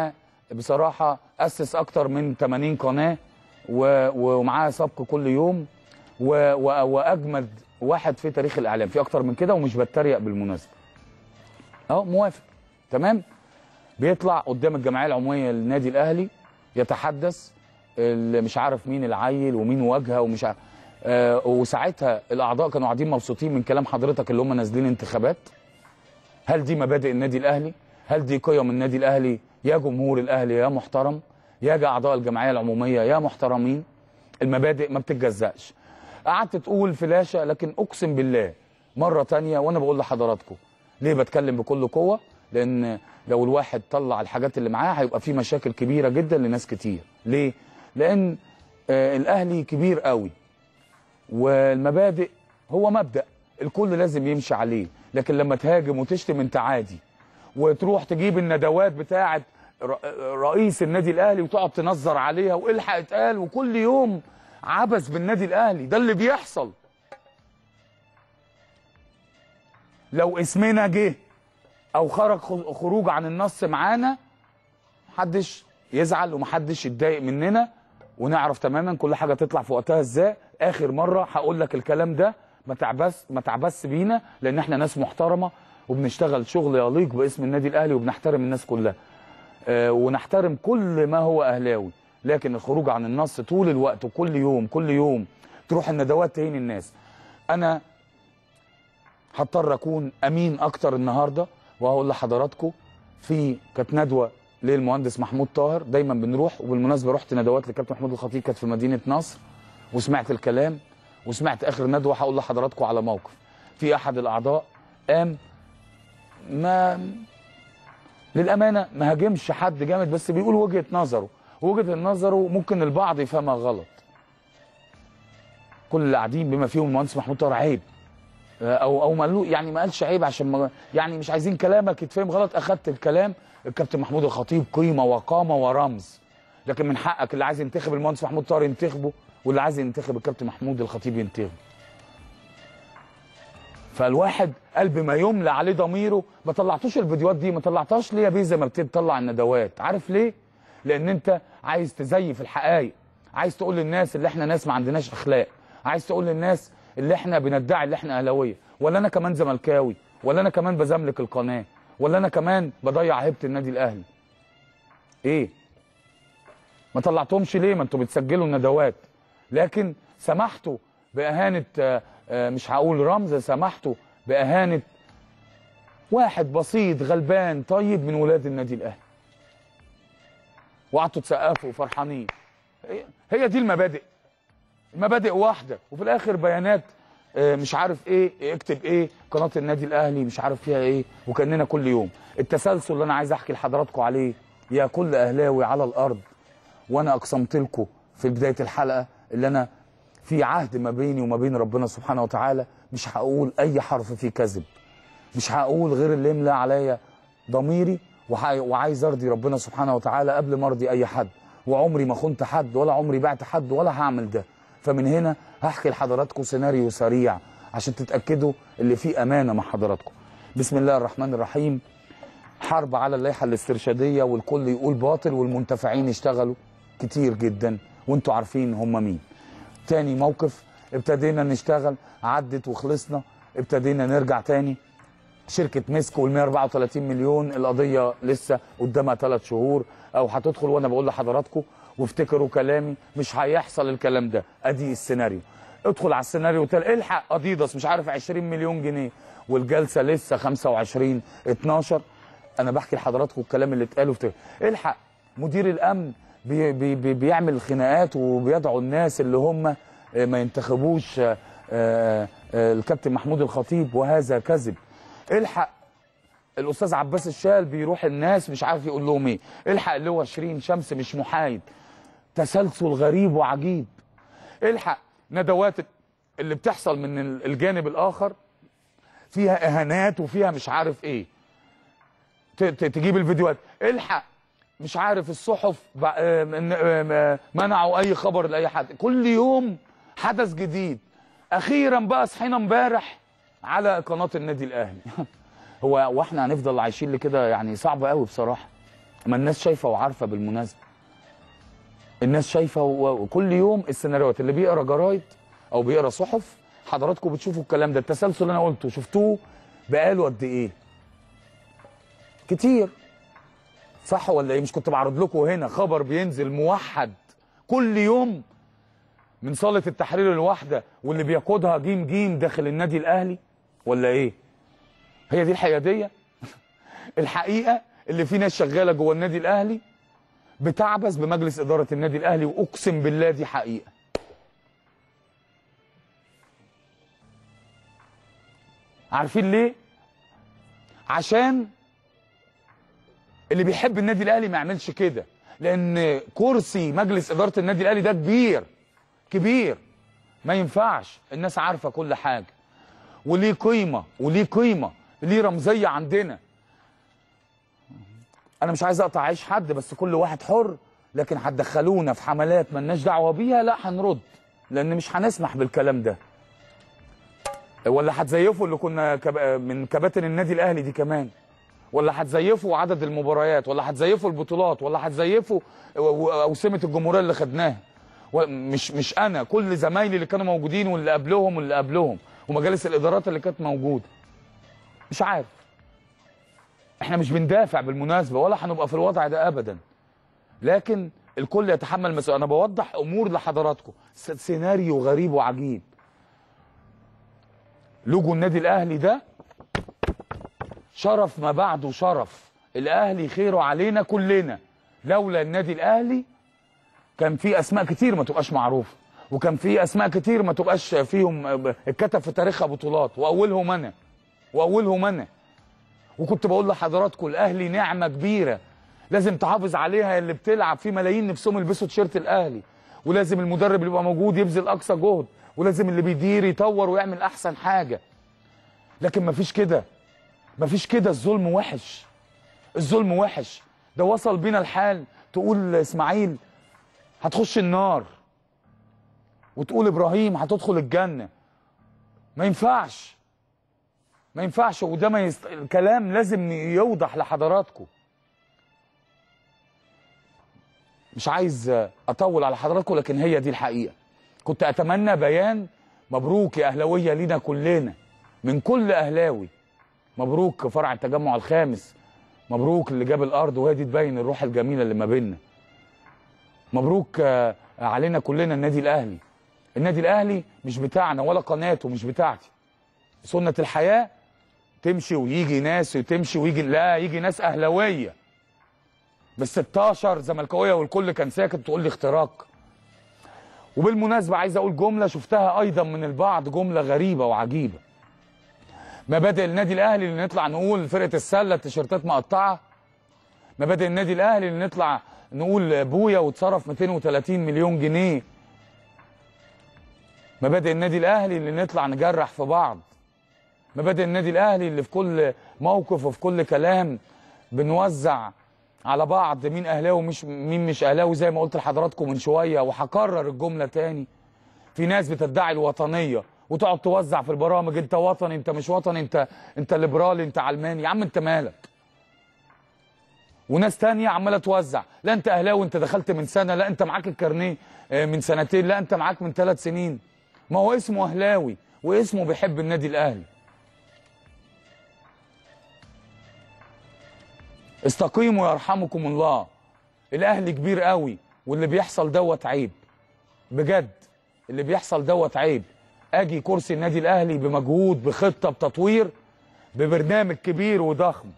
Speaker 1: بصراحه اسس اكتر من 80 قناه و- ومعاه سبق كل يوم و- و- واجمد واحد في تاريخ الاعلام في اكتر من كده ومش بتريق بالمناسبه اهو موافق تمام بيطلع قدام الجمعيه العموميه للنادي الاهلي يتحدث اللي مش عارف مين العيل ومين واجهه ومش عارف آه وساعتها الاعضاء كانوا قاعدين مبسوطين من كلام حضرتك اللي هم نازلين انتخابات هل دي مبادئ النادي الاهلي هل دي قيم النادي الاهلي يا جمهور الاهلي يا محترم يا اعضاء الجمعيه العموميه يا محترمين المبادئ ما بتتجزأش قعدت تقول فلاشه لكن اقسم بالله مره تانية وانا بقول لحضراتكم ليه بتكلم بكل قوه لان لو الواحد طلع الحاجات اللي معاه هيبقى في مشاكل كبيره جدا لناس كتير ليه لان آه الاهلي كبير قوي والمبادئ هو مبدا الكل لازم يمشي عليه لكن لما تهاجم وتشتم انت عادي وتروح تجيب الندوات بتاعه ر- رئيس النادي الاهلي وتقعد تنظر عليها والحق اتقال وكل يوم عبث بالنادي الاهلي ده اللي بيحصل لو اسمنا جه او خرج خ- خروج عن النص معانا محدش يزعل ومحدش يتضايق مننا ونعرف تماما كل حاجه تطلع في وقتها ازاي اخر مره هقول لك الكلام ده ما تعبس ما تعبس بينا لان احنا ناس محترمه وبنشتغل شغل يليق باسم النادي الاهلي وبنحترم الناس كلها آه، ونحترم كل ما هو اهلاوي لكن الخروج عن النص طول الوقت وكل يوم كل يوم تروح الندوات تهين الناس انا هضطر اكون امين اكتر النهارده وهقول لحضراتكم في كانت ندوه للمهندس محمود طاهر دايما بنروح وبالمناسبه رحت ندوات لكابتن محمود الخطيب كانت في مدينه نصر وسمعت الكلام وسمعت اخر ندوه هقول لحضراتكم على موقف في احد الاعضاء قام ما للامانه ما هاجمش حد جامد بس بيقول وجهه نظره وجهه نظره ممكن البعض يفهمها غلط كل اللي قاعدين بما فيهم المهندس محمود طاهر عيب او او ما قالوا يعني ما قالش عيب عشان ما يعني مش عايزين كلامك يتفهم غلط اخدت الكلام الكابتن محمود الخطيب قيمه وقامه ورمز لكن من حقك اللي عايز ينتخب المهندس محمود طاهر ينتخبه واللي عايز ينتخب الكابتن محمود الخطيب ينتخبه فالواحد قلب ما يملى عليه ضميره ما طلعتوش الفيديوهات دي ما طلعتهاش ليه يا بيه زي ما بتطلع الندوات عارف ليه لان انت عايز تزيف الحقائق عايز تقول للناس اللي احنا ناس ما عندناش اخلاق عايز تقول للناس اللي احنا بندعي اللي احنا اهلاويه ولا انا كمان زملكاوي ولا انا كمان بزملك القناه ولا انا كمان بضيع هيبه النادي الاهلي ايه ما طلعتهمش ليه ما انتوا بتسجلوا الندوات لكن سمحتوا باهانه آه، آه، مش هقول رمز سمحتوا باهانه واحد بسيط غلبان طيب من ولاد النادي الاهلي وقعدتوا تسقفوا وفرحانين هي- هي دي المبادئ المبادئ واحده وفي الاخر بيانات آه، مش عارف ايه اكتب ايه قناه النادي الاهلي مش عارف فيها ايه وكاننا كل يوم التسلسل اللي انا عايز احكي لحضراتكم عليه يا كل اهلاوي على الارض وانا اقسمت لكم في بدايه الحلقه اللي انا في عهد ما بيني وما بين ربنا سبحانه وتعالى مش هقول اي حرف فيه كذب مش هقول غير اللي يملى عليا ضميري وح- وعايز ارضي ربنا سبحانه وتعالى قبل ما ارضي اي حد وعمري ما خنت حد ولا عمري بعت حد ولا هعمل ده فمن هنا هحكي لحضراتكم سيناريو سريع عشان تتاكدوا اللي فيه امانه مع حضراتكم بسم الله الرحمن الرحيم حرب على اللائحه الاسترشاديه والكل يقول باطل والمنتفعين يشتغلوا كتير جدا وانتوا عارفين هم مين تاني موقف ابتدينا نشتغل عدت وخلصنا ابتدينا نرجع تاني شركه مسك وال 134 مليون القضيه لسه قدامها ثلاث شهور او هتدخل وانا بقول لحضراتكم وافتكروا كلامي مش هيحصل الكلام ده ادي السيناريو ادخل على السيناريو التاني الحق اديداس مش عارف 20 مليون جنيه والجلسه لسه 25 12 انا بحكي لحضراتكم الكلام اللي اتقاله في الحق مدير الامن بي بي بي بيعمل خناقات وبيدعو الناس اللي هم آه، ما ينتخبوش آه، آه، آه، الكابتن محمود الخطيب وهذا كذب الحق الاستاذ عباس الشال بيروح الناس مش عارف يقول لهم ايه الحق اللي هو شيرين شمس مش محايد تسلسل غريب وعجيب الحق ندوات اللي بتحصل من الجانب الاخر فيها اهانات وفيها مش عارف ايه ت- ت- تجيب الفيديوهات الحق مش عارف الصحف بع- آم، إن- آم، آه، منعوا اي خبر لاي حد كل يوم حدث جديد اخيرا بقى صحينا امبارح على قناه النادي الاهلي هو واحنا هنفضل عايشين لكده يعني صعب قوي بصراحه ما الناس شايفه وعارفه بالمناسبه الناس شايفه و- وكل يوم السيناريوهات اللي بيقرا جرايد او بيقرا صحف حضراتكم بتشوفوا الكلام ده التسلسل اللي انا قلته شفتوه بقاله قد ايه كتير صح ولا ايه مش كنت بعرض لكم هنا خبر بينزل موحد كل يوم من صاله التحرير الواحده واللي بيقودها جيم جيم داخل النادي الاهلي ولا ايه هي دي الحياديه الحقيقه اللي في ناس شغاله جوه النادي الاهلي بتعبث بمجلس اداره النادي الاهلي واقسم بالله دي حقيقه عارفين ليه عشان اللي بيحب النادي الاهلي ما يعملش كده لان كرسي مجلس اداره النادي الاهلي ده كبير كبير ما ينفعش الناس عارفه كل حاجه وليه قيمه وليه قيمه ليه رمزيه عندنا انا مش عايز اقطع عيش حد بس كل واحد حر لكن هتدخلونا في حملات ملناش دعوه بيها لا هنرد لان مش هنسمح بالكلام ده ولا هتزيفوا اللي كنا كب... من كباتن النادي الاهلي دي كمان ولا هتزيفوا عدد المباريات ولا هتزيفوا البطولات ولا هتزيفوا و- و- اوسمه الجمهوريه اللي خدناها و- مش مش انا كل زمايلي اللي كانوا موجودين واللي قبلهم واللي قبلهم ومجالس الادارات اللي كانت موجوده مش عارف احنا مش بندافع بالمناسبه ولا هنبقى في الوضع ده ابدا لكن الكل يتحمل مسؤوليه انا بوضح امور لحضراتكم س- سيناريو غريب وعجيب لوجو النادي الاهلي ده شرف ما بعده شرف الاهلي خيره علينا كلنا لولا النادي الاهلي كان في اسماء كتير ما تبقاش معروفه وكان في اسماء كتير ما تبقاش فيهم اتكتب في تاريخها بطولات واولهم انا واولهم انا وكنت بقول لحضراتكم الاهلي نعمه كبيره لازم تحافظ عليها اللي بتلعب في ملايين نفسهم يلبسوا تيشيرت الاهلي ولازم المدرب اللي يبقى موجود يبذل اقصى جهد ولازم اللي بيدير يطور ويعمل احسن حاجه لكن مفيش كده مفيش كده الظلم وحش الظلم وحش ده وصل بينا الحال تقول اسماعيل هتخش النار وتقول ابراهيم هتدخل الجنه ما ينفعش ما ينفعش وده ما يست... الكلام لازم يوضح لحضراتكم مش عايز اطول على حضراتكم لكن هي دي الحقيقه كنت اتمنى بيان مبروك يا اهلاويه لينا كلنا من كل اهلاوي مبروك فرع التجمع الخامس مبروك اللي جاب الارض وهي دي تبين الروح الجميله اللي ما بيننا مبروك آه، علينا كلنا النادي الاهلي النادي الاهلي مش بتاعنا ولا قناته مش بتاعتي سنه الحياه تمشي ويجي ناس وتمشي ويجي لا يجي ناس اهلاويه بال 16 زملكاويه والكل كان ساكت تقول لي اختراق وبالمناسبه عايز اقول جمله شفتها ايضا من البعض جمله غريبه وعجيبه مبادئ النادي الاهلي اللي نطلع نقول فرقه السله التيشيرتات مقطعه مبادئ النادي الاهلي اللي نطلع نقول بويا واتصرف 230 مليون جنيه مبادئ النادي الاهلي اللي نطلع نجرح في بعض مبادئ النادي الاهلي اللي في كل موقف وفي كل كلام بنوزع على بعض مين اهلاوي ومش مين مش اهلاوي زي ما قلت لحضراتكم من شويه وهكرر الجمله تاني في ناس بتدعي الوطنيه وتقعد توزع في البرامج انت وطني انت مش وطني انت انت ليبرالي انت علماني يا عم انت مالك وناس تانية عماله توزع لا انت اهلاوي انت دخلت من سنه لا انت معاك الكارنيه اه، من سنتين لا انت معاك من ثلاث سنين ما هو اسمه اهلاوي واسمه بيحب النادي الاهلي استقيموا يرحمكم الله الاهلي كبير قوي واللي بيحصل دوت عيب بجد اللي بيحصل دوت عيب اجي كرسي النادي الاهلي بمجهود بخطه بتطوير ببرنامج كبير وضخم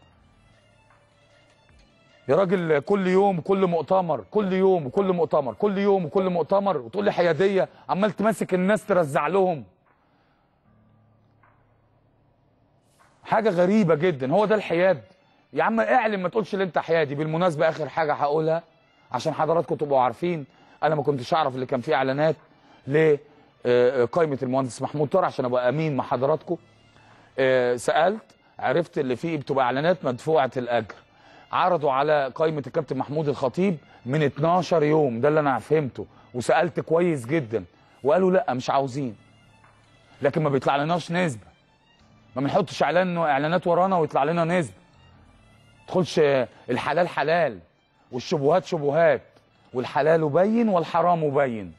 Speaker 1: يا راجل كل يوم كل مؤتمر كل يوم كل مؤتمر كل يوم وكل مؤتمر وتقول لي حياديه عمال تمسك الناس ترزع لهم حاجه غريبه جدا هو ده الحياد يا عم اعلم ما تقولش اللي انت حيادي بالمناسبه اخر حاجه هقولها عشان حضراتكم تبقوا عارفين انا ما كنتش اعرف اللي كان فيه اعلانات لقائمه المهندس محمود طارق عشان ابقى امين مع حضراتكم آه، سالت عرفت اللي فيه بتبقى اعلانات مدفوعه الاجر عرضوا على قائمه الكابتن محمود الخطيب من 12 يوم ده اللي انا فهمته وسالت كويس جدا وقالوا لا مش عاوزين لكن ما بيطلع لناش نسبه ما بنحطش اعلان اعلانات ورانا ويطلع لنا نسبه تدخلش الحلال حلال والشبهات شبهات والحلال بين والحرام بين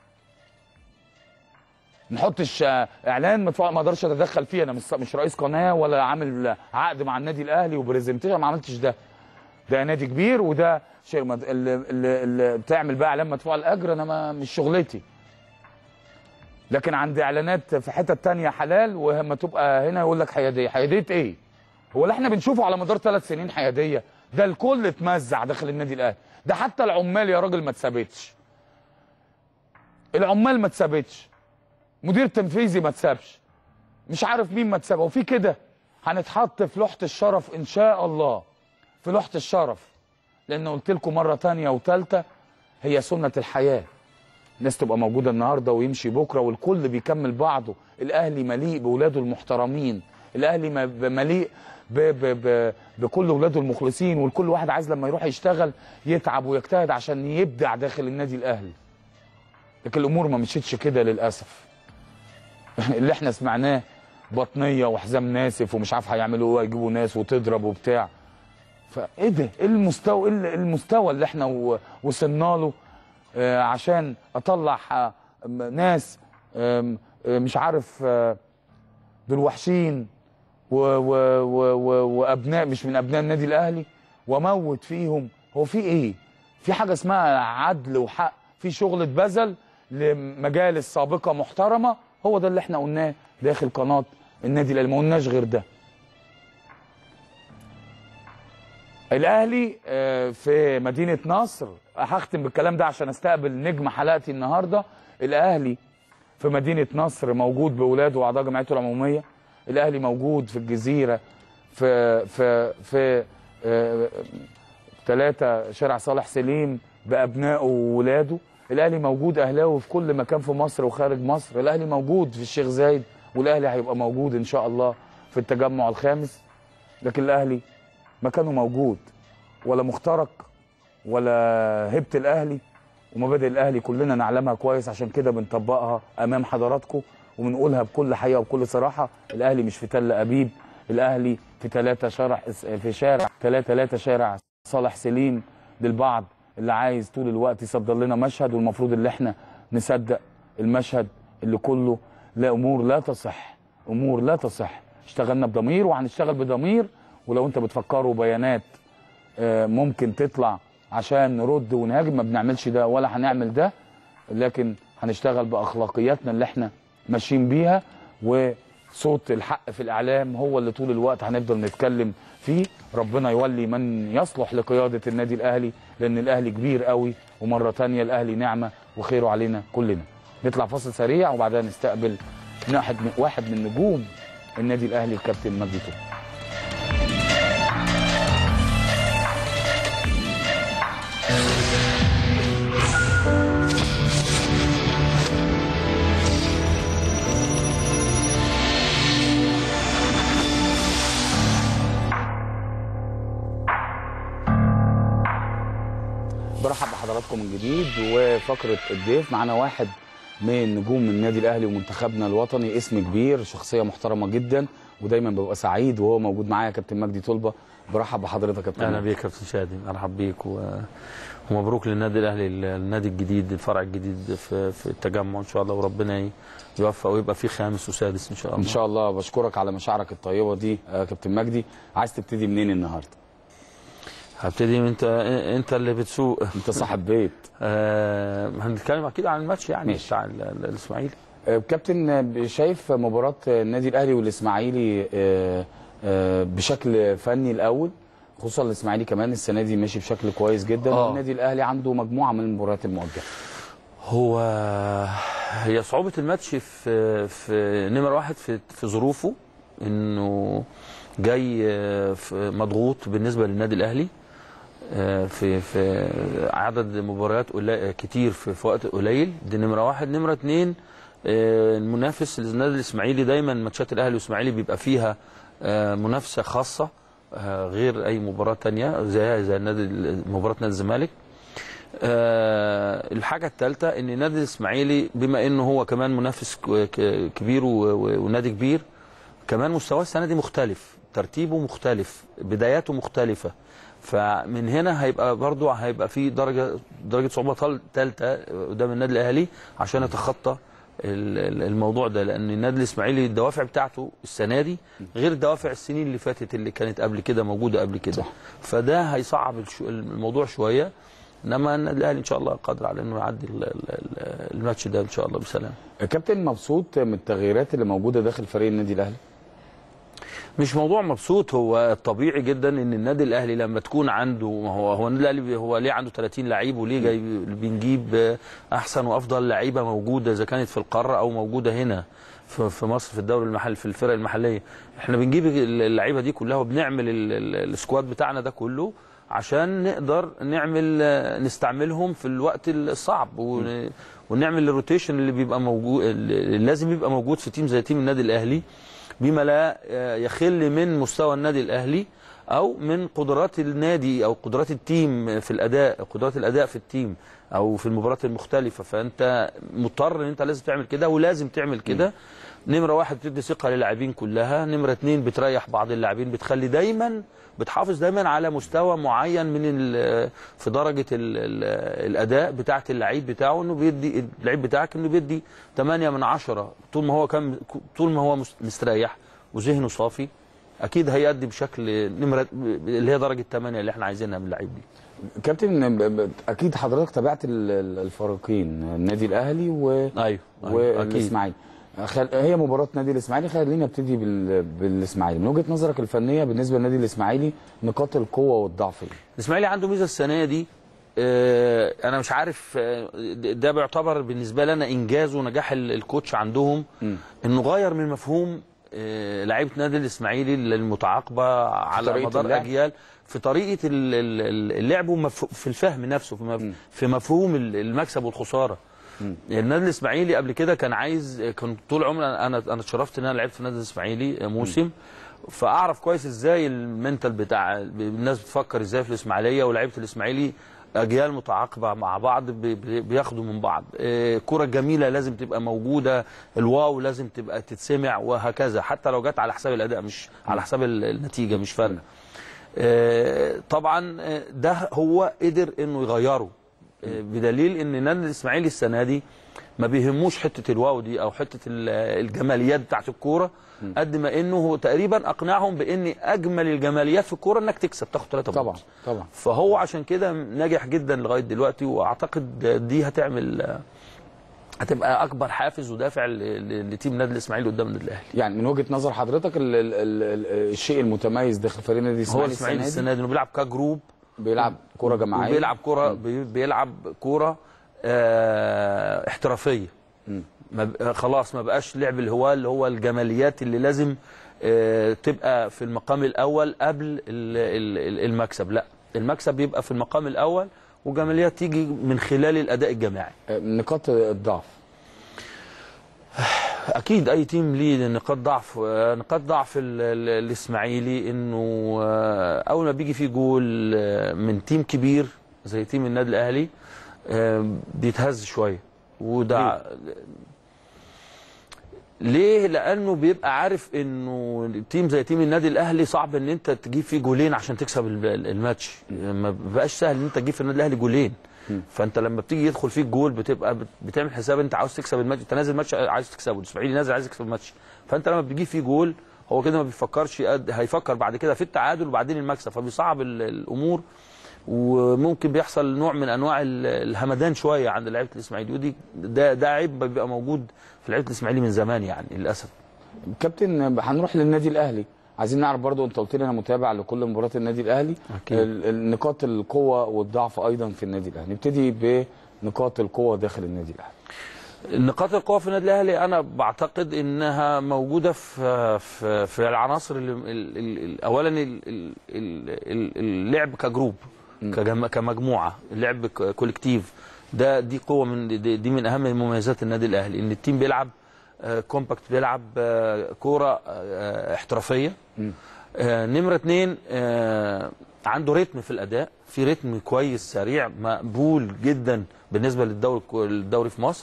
Speaker 1: نحطش آه، اعلان مدفوع ما اقدرش اتدخل فيه انا مش مش رئيس قناه ولا عامل عقد مع النادي الاهلي وبرزنتيشن ما عملتش ده ده نادي كبير وده شيء مد- اللي, اللي, اللي بتعمل بقى اعلان مدفوع الاجر انا ما مش شغلتي لكن عندي اعلانات في حتت تانية حلال ولما تبقى هنا يقول لك حياديه حياديه ايه هو اللي احنا بنشوفه على مدار ثلاث سنين حياديه ده الكل اتمزع داخل النادي الاهلي ده حتى العمال يا راجل ما اتثبتش العمال ما اتثبتش مدير تنفيذي ما اتسابش مش عارف مين ما اتساب وفي كده هنتحط في لوحه الشرف ان شاء الله في لوحه الشرف لان قلت لكم مره تانية وثالثه هي سنه الحياه ناس تبقى موجوده النهارده ويمشي بكره والكل بيكمل بعضه الاهلي مليء باولاده المحترمين الاهلي م- مليء ب ب ب بكل اولاده المخلصين والكل واحد عايز لما يروح يشتغل يتعب ويجتهد عشان يبدع داخل النادي الاهلي لكن الامور ما مشيتش كده للاسف اللي احنا سمعناه بطنيه وحزام ناسف ومش عارف هيعملوا ايه يجيبوا ناس وتضرب وبتاع فايه ده ايه المستوى ايه المستوى اللي احنا و- وصلنا له آه، عشان اطلع آه، م- ناس آم، آه، مش عارف آه، دول وحشين و و و و وابناء مش من ابناء النادي الاهلي واموت فيهم هو في ايه في حاجه اسمها عدل وحق في شغل اتبذل لمجالس سابقه محترمه هو ده اللي احنا قلناه داخل قناه النادي الاهلي ما قلناش غير ده الاهلي آه، في مدينه نصر هختم بالكلام ده عشان استقبل نجم حلقتي النهارده الاهلي في مدينه نصر موجود باولاده واعضاء جمعيته العموميه الاهلي موجود في الجزيره في في في آه، ثلاثة شارع صالح سليم بأبنائه وولاده الأهلي موجود أهلاوي في كل مكان في مصر وخارج مصر الأهلي موجود في الشيخ زايد والأهلي هيبقى موجود إن شاء الله في التجمع الخامس لكن الأهلي مكانه موجود ولا مخترق ولا هبة الأهلي ومبادئ الأهلي كلنا نعلمها كويس عشان كده بنطبقها أمام حضراتكم وبنقولها بكل حقيقة وبكل صراحة الأهلي مش في تل أبيب الأهلي في ثلاثة شارع في شارع ثلاثة ثلاثة شارع صالح سليم للبعض اللي عايز طول الوقت يصدر لنا مشهد والمفروض اللي احنا نصدق المشهد اللي كله لا امور لا تصح امور لا تصح اشتغلنا بضمير وهنشتغل بضمير ولو انت بتفكروا بيانات آه، ممكن تطلع عشان نرد ونهاجم ما بنعملش ده ولا هنعمل ده لكن هنشتغل باخلاقياتنا اللي احنا ماشيين بيها وصوت الحق في الاعلام هو اللي طول الوقت هنفضل نتكلم فيه ربنا يولي من يصلح لقياده النادي الاهلي لان الاهلي كبير قوي ومره تانية الاهلي نعمه وخيره علينا كلنا نطلع فاصل سريع وبعدها نستقبل واحد من واحد من نجوم النادي الاهلي الكابتن مجدي طه برحب بحضراتكم من جديد وفقره الضيف معانا واحد من نجوم النادي الاهلي ومنتخبنا الوطني اسم كبير شخصيه محترمه جدا ودايما ببقى سعيد وهو موجود معايا كابتن مجدي طلبه برحب بحضرتك يا كابتن
Speaker 5: اهلا
Speaker 1: مجدي.
Speaker 5: بيك يا كابتن شادي مرحب بيك و... ومبروك للنادي الاهلي النادي الجديد الفرع الجديد في, في التجمع ان شاء الله وربنا يوفق ويبقى في خامس وسادس ان شاء الله
Speaker 1: ان شاء الله بشكرك على مشاعرك الطيبه دي يا كابتن مجدي عايز تبتدي منين النهارده
Speaker 5: هبتدي من انت انت اللي بتسوق
Speaker 1: انت صاحب بيت
Speaker 5: آه هنتكلم اكيد عن الماتش يعني
Speaker 1: ماشي.
Speaker 5: بتاع ال- ال- الاسماعيلي
Speaker 1: آه، كابتن آه، شايف مباراة النادي الأهلي والإسماعيلي آه، آه، بشكل فني الأول خصوصا الإسماعيلي كمان السنة دي ماشي بشكل كويس جدا
Speaker 5: آه.
Speaker 1: والنادي الأهلي عنده مجموعة من المباريات المؤجلة
Speaker 5: هو هي صعوبة الماتش في في نمرة واحد في في ظروفه انه جاي آه، في مضغوط بالنسبة للنادي الاهلي آه، في في عدد مباريات قليل كتير في, في وقت قليل دي نمرة واحد نمرة اتنين آه، المنافس للنادي الاسماعيلي دايما ماتشات الاهلي والاسماعيلي بيبقى فيها آه، منافسة خاصة آه، غير اي مباراة تانية زي زي النادي مباراة نادي الزمالك آه، الحاجة الثالثة ان النادي الاسماعيلي بما انه هو كمان منافس ك- ك- كبير و- و- ونادي كبير كمان مستواه السنة دي مختلف ترتيبه مختلف بداياته مختلفة فمن هنا هيبقى برضو هيبقى في درجه درجه صعوبه ثالثه قدام النادي الاهلي عشان يتخطى ال- ال- الموضوع ده لان النادي الاسماعيلي الدوافع بتاعته السنه دي غير دوافع السنين اللي فاتت اللي كانت قبل كده موجوده قبل كده
Speaker 1: صح.
Speaker 5: فده هيصعب الش- الموضوع شويه انما النادي الاهلي ان شاء الله قادر على انه يعدي ال- ال- ال- الماتش ده ان شاء الله بسلام
Speaker 1: كابتن مبسوط من التغييرات اللي موجوده داخل فريق النادي الاهلي
Speaker 5: مش موضوع مبسوط هو طبيعي جدا ان النادي الاهلي لما تكون عنده ما هو هو النادي الاهلي هو ليه عنده 30 لعيب وليه جاي بنجيب احسن وافضل لعيبه موجوده اذا كانت في القاره او موجوده هنا في في مصر في الدوري المحلي في الفرق المحليه احنا بنجيب اللعيبه دي كلها وبنعمل ال- ال- السكواد بتاعنا ده كله عشان نقدر نعمل نستعملهم في الوقت الصعب ون- ونعمل الروتيشن اللي بيبقى موجود اللي لازم يبقى موجود في تيم زي تيم النادي الاهلي بما لا آه، يخل من مستوى النادي الاهلي او من قدرات النادي او قدرات التيم في الاداء قدرات الاداء في التيم او في المباريات المختلفه فانت مضطر ان انت لازم تعمل كده ولازم تعمل كده نمره واحد بتدي ثقه للاعبين كلها نمره اتنين بتريح بعض اللاعبين بتخلي دايما بتحافظ دايما على مستوى معين من ال- في درجه ال ال الاداء بتاعه اللعيب بتاعه انه بيدي اللعيب بتاعك انه بيدي 8 من 10 طول ما هو كان طول ما هو مس- مستريح وذهنه صافي اكيد هيأدي بشكل نمره اللي هي درجه 8 اللي احنا عايزينها من اللعيب دي
Speaker 1: كابتن ب- ب- اكيد حضرتك تابعت ال- ال- الفريقين النادي الاهلي و
Speaker 5: ايوه, أيوة اكيد
Speaker 1: والاسماعيلي خل... هي مباراه نادي الاسماعيلي خلينا نبتدي بال... بالاسماعيلي من وجهه نظرك الفنيه بالنسبه للنادي الاسماعيلي نقاط القوه والضعف ايه
Speaker 5: الاسماعيلي عنده ميزه السنه دي آه، انا مش عارف آه، ده بيعتبر بالنسبه لنا انجاز ونجاح ال- الكوتش عندهم انه غير من مفهوم آه، لعيبه نادي الاسماعيلي المتعاقبه على
Speaker 1: طريقة
Speaker 5: مدار
Speaker 1: اللعب؟
Speaker 5: اجيال في طريقه ال- ال- اللعب وفي الفهم نفسه في مف- في مفهوم ال- المكسب والخساره النادي الاسماعيلي قبل كده كان عايز كان طول عمري انا انا انا اتشرفت ان انا لعبت في النادي الاسماعيلي موسم فاعرف كويس ازاي المنتال بتاع الناس بتفكر ازاي في الاسماعيليه ولاعيبه الاسماعيلي اجيال متعاقبه مع بعض بي- بي- بياخدوا من بعض آه، الكره الجميله لازم تبقى موجوده الواو لازم تبقى تتسمع وهكذا حتى لو جت على حساب الاداء مش على حساب ال- النتيجه مش فارقه آه، طبعا آه، ده هو قدر انه يغيره آه، بدليل ان النادي الاسماعيلي السنه دي ما بيهموش حته الواو دي او حته ال- الجماليات بتاعت الكوره قد ما انه هو تقريبا اقنعهم بان اجمل الجماليات في الكوره انك تكسب تاخد ثلاثه
Speaker 1: طبعا طبعا
Speaker 5: فهو عشان كده ناجح جدا لغايه دلوقتي واعتقد دي هتعمل هتبقى اكبر حافز ودافع ل- ل- لتيم النادي الاسماعيلي قدام النادي الاهلي
Speaker 1: يعني من وجهه نظر حضرتك ال... ال... ال... ال... الشيء المتميز داخل فريق النادي
Speaker 5: هو
Speaker 1: الاسماعيلي
Speaker 5: الاسماعيلي
Speaker 1: السنه
Speaker 5: السنه دي انه بيلعب كجروب
Speaker 1: دي بيلعب كره جماعيه
Speaker 5: وبيلعب كوره بي- بيلعب كوره آه احترافيه ما ب- خلاص ما بقاش لعب الهواه اللي هو الجماليات اللي لازم آه تبقى في المقام الاول قبل ال- ال- ال- المكسب لا المكسب بيبقى في المقام الاول وجماليات تيجي من خلال الاداء الجماعي
Speaker 1: آه، نقاط الضعف
Speaker 5: اكيد اي تيم ليه نقاط ضعف آه، نقاط ضعف ال- ال- الاسماعيلي انه آه، اول ما بيجي فيه جول آه، من تيم كبير زي تيم النادي الاهلي آه، بيتهز شويه وده ليه لانه بيبقى عارف انه تيم زي تيم النادي الاهلي صعب ان انت تجيب فيه جولين عشان تكسب ال- ال- الماتش ما بقاش سهل ان انت تجيب في النادي الاهلي جولين فانت لما بتيجي يدخل فيك جول بتبقى بت- بتعمل حساب انت عاوز تكسب الماتش انت نازل ماتش عايز تكسبه الاسماعيلي نازل عايز يكسب الماتش فانت لما بتجيب فيه جول هو كده ما بيفكرش يقد- هيفكر بعد كده في التعادل وبعدين المكسب فبيصعب ال- الامور وممكن بيحصل نوع من انواع ال- الهمدان شويه عند لعيبه الاسماعيلي ودي ده ده عيب بيبقى موجود في لعيبه الاسماعيلي من زمان يعني للاسف
Speaker 1: كابتن هنروح للنادي الاهلي عايزين نعرف برضو انت قلت لي انا متابع لكل مباريات النادي الاهلي
Speaker 5: أكيد.
Speaker 1: ال- ال- نقاط القوه والضعف ايضا في النادي الاهلي نبتدي بنقاط القوه داخل النادي الاهلي
Speaker 5: نقاط القوة في النادي الاهلي انا بعتقد انها موجوده في في, في العناصر اللي ال- ال- ال- اولا ال- ال- ال- اللعب كجروب كجم- كمجموعه اللعب ك- كولكتيف ده دي قوه من دي, دي من اهم مميزات النادي الاهلي ان التيم بيلعب آه، كومباكت بيلعب آه، كوره آه، احترافيه آه، نمرة اتنين آه، عنده رتم في الأداء في رتم كويس سريع مقبول جدا بالنسبة للدوري الدوري في مصر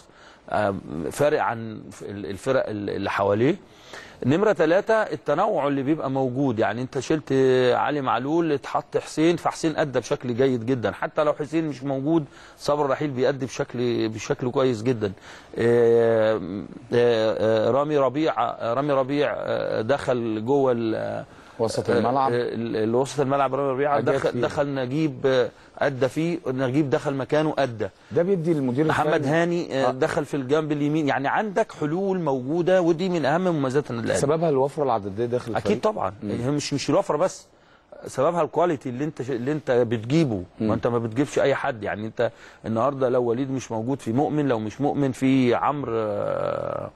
Speaker 5: آه، فارق عن ال- الفرق اللي حواليه نمرة ثلاثة التنوع اللي بيبقى موجود يعني انت شلت علي معلول اتحط حسين فحسين ادى بشكل جيد جدا حتى لو حسين مش موجود صبر رحيل بيأدي بشكل بشكل كويس جدا آه، آه، آه، رامي ربيع رامي ربيع آه، دخل جوه ال-
Speaker 1: وسط الملعب
Speaker 5: آه، ال- ال- وسط الملعب رامي ربيع
Speaker 1: أجاد
Speaker 5: دخل
Speaker 1: فيه.
Speaker 5: دخل نجيب آه، ادى فيه نجيب دخل مكانه ادى
Speaker 1: ده بيدي المدير
Speaker 5: محمد
Speaker 1: الفني
Speaker 5: هاني آه،
Speaker 1: آه.
Speaker 5: دخل في الجنب اليمين يعني عندك حلول موجوده ودي من اهم مميزات النادي الاهلي
Speaker 1: سببها الوفره العدديه داخل الفريق
Speaker 5: اكيد طبعا هي مش مش الوفره بس سببها الكواليتي اللي انت اللي انت بتجيبه ما انت ما بتجيبش اي حد يعني انت النهارده لو وليد مش موجود في مؤمن لو مش مؤمن في عمرو آه،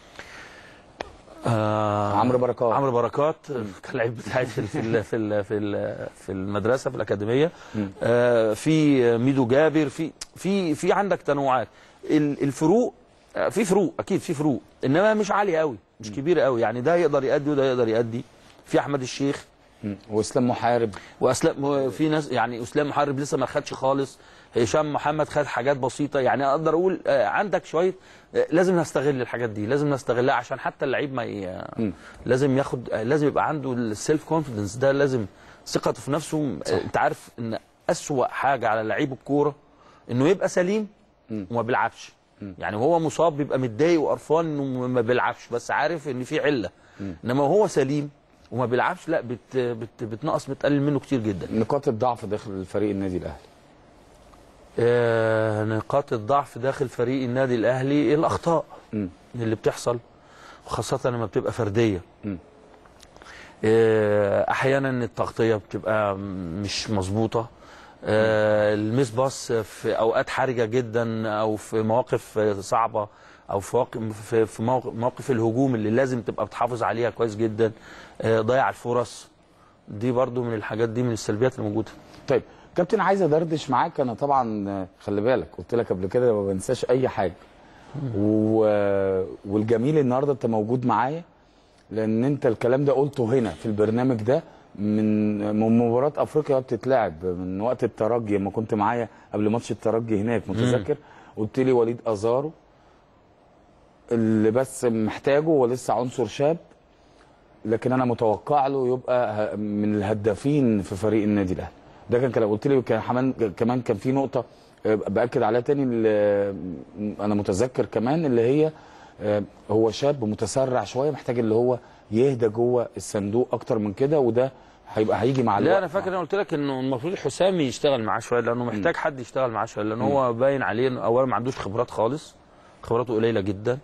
Speaker 5: آه
Speaker 1: عمرو بركات.
Speaker 5: عمرو بركات كان لعيب بتاعي في ال- في ال- في ال- في ال- في المدرسه في الاكاديميه آه في ميدو جابر في في في عندك تنوعات ال- الفروق آه، في فروق اكيد في فروق انما مش عاليه قوي مش كبيره قوي يعني ده يقدر يأدي وده يقدر يأدي في احمد الشيخ
Speaker 1: مم. واسلام محارب
Speaker 5: واسلام في ناس يعني اسلام محارب لسه ما خدش خالص هشام محمد خد حاجات بسيطه يعني اقدر اقول آه، عندك شويه آه، لازم نستغل الحاجات دي لازم نستغلها عشان حتى اللعيب ما ي... لازم ياخد آه، لازم يبقى عنده السيلف كونفيدنس ده لازم ثقته في نفسه آه، انت عارف ان اسوأ حاجه على لعيب الكوره انه يبقى سليم وما بيلعبش يعني وهو مصاب بيبقى متضايق وقرفان انه ما بيلعبش بس عارف ان في عله انما هو سليم وما بيلعبش لا بت بت بتنقص بتقلل منه كتير جدا
Speaker 1: نقاط الضعف داخل الفريق النادي الاهلي
Speaker 5: آه نقاط الضعف داخل فريق النادي الاهلي الاخطاء
Speaker 1: مم.
Speaker 5: اللي بتحصل وخاصه لما بتبقى فرديه
Speaker 1: مم.
Speaker 5: آه احيانا التغطيه بتبقى مش مظبوطه آه الميس باص في اوقات حرجه جدا او في مواقف صعبه او في واقع في في موقف, موقف الهجوم اللي لازم تبقى بتحافظ عليها كويس جدا آه ضيع الفرص دي برضو من الحاجات دي من السلبيات اللي موجوده
Speaker 1: طيب كابتن عايز ادردش معاك انا طبعا آه، خلي بالك قلت لك قبل كده ما بنساش اي حاجه و... والجميل النهارده انت موجود معايا لان انت الكلام ده قلته هنا في البرنامج ده من من مباراه افريقيا بتتلعب من وقت الترجي لما كنت معايا قبل ماتش الترجي هناك متذكر قلت لي وليد ازارو اللي بس محتاجه هو لسه عنصر شاب لكن انا متوقع له يبقى ه- من الهدافين في فريق النادي الاهلي ده كان كلام قلت لي كان كمان كمان كان في نقطه آه، باكد عليها تاني اللي انا متذكر كمان اللي هي آه، هو شاب متسرع شويه محتاج اللي هو يهدى جوه الصندوق اكتر من كده وده هيبقى هيجي مع الوقت
Speaker 5: لا انا فاكر انا قلت لك انه المفروض حسام يشتغل معاه شويه لانه محتاج حد يشتغل معاه شويه لان هو باين عليه انه اولا ما عندوش خبرات خالص خبراته قليله جدا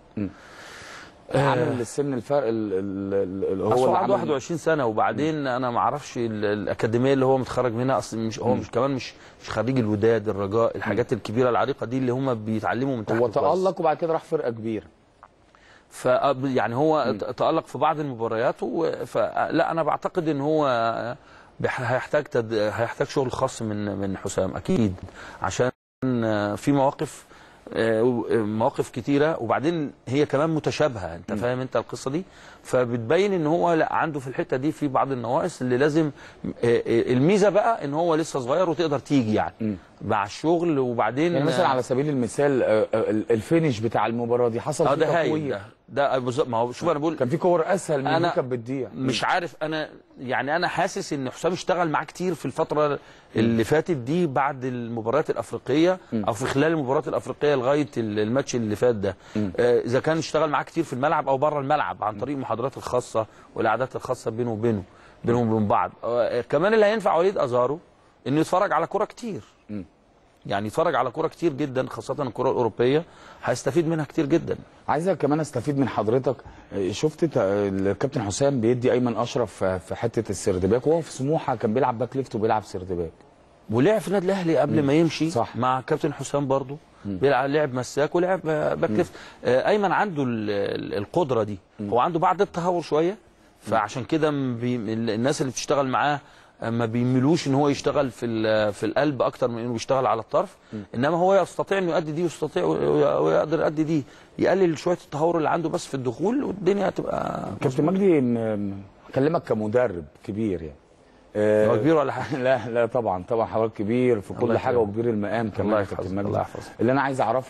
Speaker 1: عامل السن الفرق ال- ال- ال- اللي
Speaker 5: هو
Speaker 1: هو اللي
Speaker 5: عنده
Speaker 1: عامل-
Speaker 5: 21 سنه وبعدين انا ما اعرفش ال- الاكاديميه اللي هو متخرج منها اصلا مش هو مش كمان مش مش خريج الوداد الرجاء الحاجات الكبيره العريقه دي اللي هم بيتعلموا من تحت
Speaker 1: هو
Speaker 5: كويس.
Speaker 1: تألق وبعد كده راح فرقه كبيره
Speaker 5: ف يعني هو ت- تألق في بعض المباريات و- فلا انا بعتقد ان هو بح- هيحتاج تد... هيحتاج شغل خاص من من حسام اكيد عشان في مواقف آه، مواقف كتيره وبعدين هي كمان متشابهه انت فاهم انت القصه دي فبتبين ان هو لا عنده في الحته دي في بعض النواقص اللي لازم آه، آه، الميزه بقى ان هو لسه صغير وتقدر تيجي يعني مع الشغل وبعدين
Speaker 1: يعني مثلا على سبيل المثال آه، آه، الفينش بتاع المباراه دي حصل
Speaker 5: اه
Speaker 1: فيه
Speaker 5: ده هايل
Speaker 1: تقويه
Speaker 5: ده ده بالظبط ما هو شوف انا بقول
Speaker 1: كان في كور اسهل من
Speaker 5: أنا
Speaker 1: دي كانت بتضيع
Speaker 5: مش عارف انا يعني انا حاسس ان حسام اشتغل معاه كتير في الفتره اللي فاتت دي بعد المباريات الافريقيه او في خلال المباريات الافريقيه لغايه ال- الماتش اللي فات ده آه، اذا كان اشتغل معاه كتير في الملعب او بره الملعب عن طريق المحاضرات الخاصه والقعدات الخاصه بينه وبينه بينهم وبين بعض آه، كمان اللي هينفع وليد ازارو انه يتفرج على كوره كتير يعني يتفرج على كوره كتير جدا خاصه الكره الاوروبيه هيستفيد منها كتير جدا
Speaker 1: عايزك كمان استفيد من حضرتك آه، شفت ت- الكابتن حسام بيدي ايمن اشرف في في حته السردباك وهو في سموحه كان بيلعب باك ليفت وبيلعب سردباك
Speaker 5: ولعب في النادي الاهلي قبل ما يمشي
Speaker 1: صح.
Speaker 5: مع كابتن حسام برضو بيلعب لعب مساك ولعب باك ليفت آه، ايمن عنده ال- ال- القدره دي هو عنده بعض التهور شويه فعشان كده م- بي- ال- الناس اللي بتشتغل معاه آه، ما بيميلوش ان هو يشتغل في ال- في القلب اكتر من انه يشتغل على الطرف انما هو يستطيع انه يؤدي دي ويستطيع ويقدر يؤدي دي يقلل شويه التهور اللي عنده بس في الدخول والدنيا هتبقى
Speaker 1: كابتن مجدي م- م- اكلمك كمدرب كبير يعني آه،
Speaker 5: هو كبير ولا حاجه
Speaker 1: لا لا طبعا طبعا حوار كبير في كل
Speaker 5: الله
Speaker 1: حاجه
Speaker 5: يكرمك.
Speaker 1: وكبير المقام كمان
Speaker 5: الله
Speaker 1: يا كابتن
Speaker 5: يحفظك،
Speaker 1: مجدي.
Speaker 5: الله يحفظك.
Speaker 1: اللي انا عايز اعرفه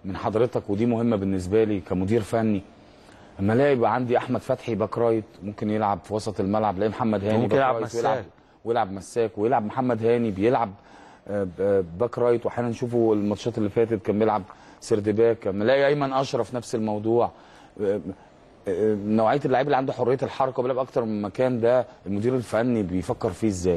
Speaker 1: من حضرتك ودي مهمه بالنسبه لي كمدير فني اما الاقي يبقى عندي احمد فتحي باك رايت ممكن يلعب في وسط الملعب الاقي محمد هاني
Speaker 5: ممكن
Speaker 1: باك
Speaker 5: يلعب
Speaker 1: رايت
Speaker 5: مساك.
Speaker 1: ويلعب ويلعب مساك ويلعب محمد هاني بيلعب آه، ب- باك رايت واحيانا نشوفه الماتشات اللي فاتت كان بيلعب سرد باك اما الاقي ايمن اشرف نفس الموضوع آه، آه، نوعيه اللعيب اللي عنده حريه الحركه وبيلعب اكتر من مكان ده المدير الفني بيفكر فيه ازاي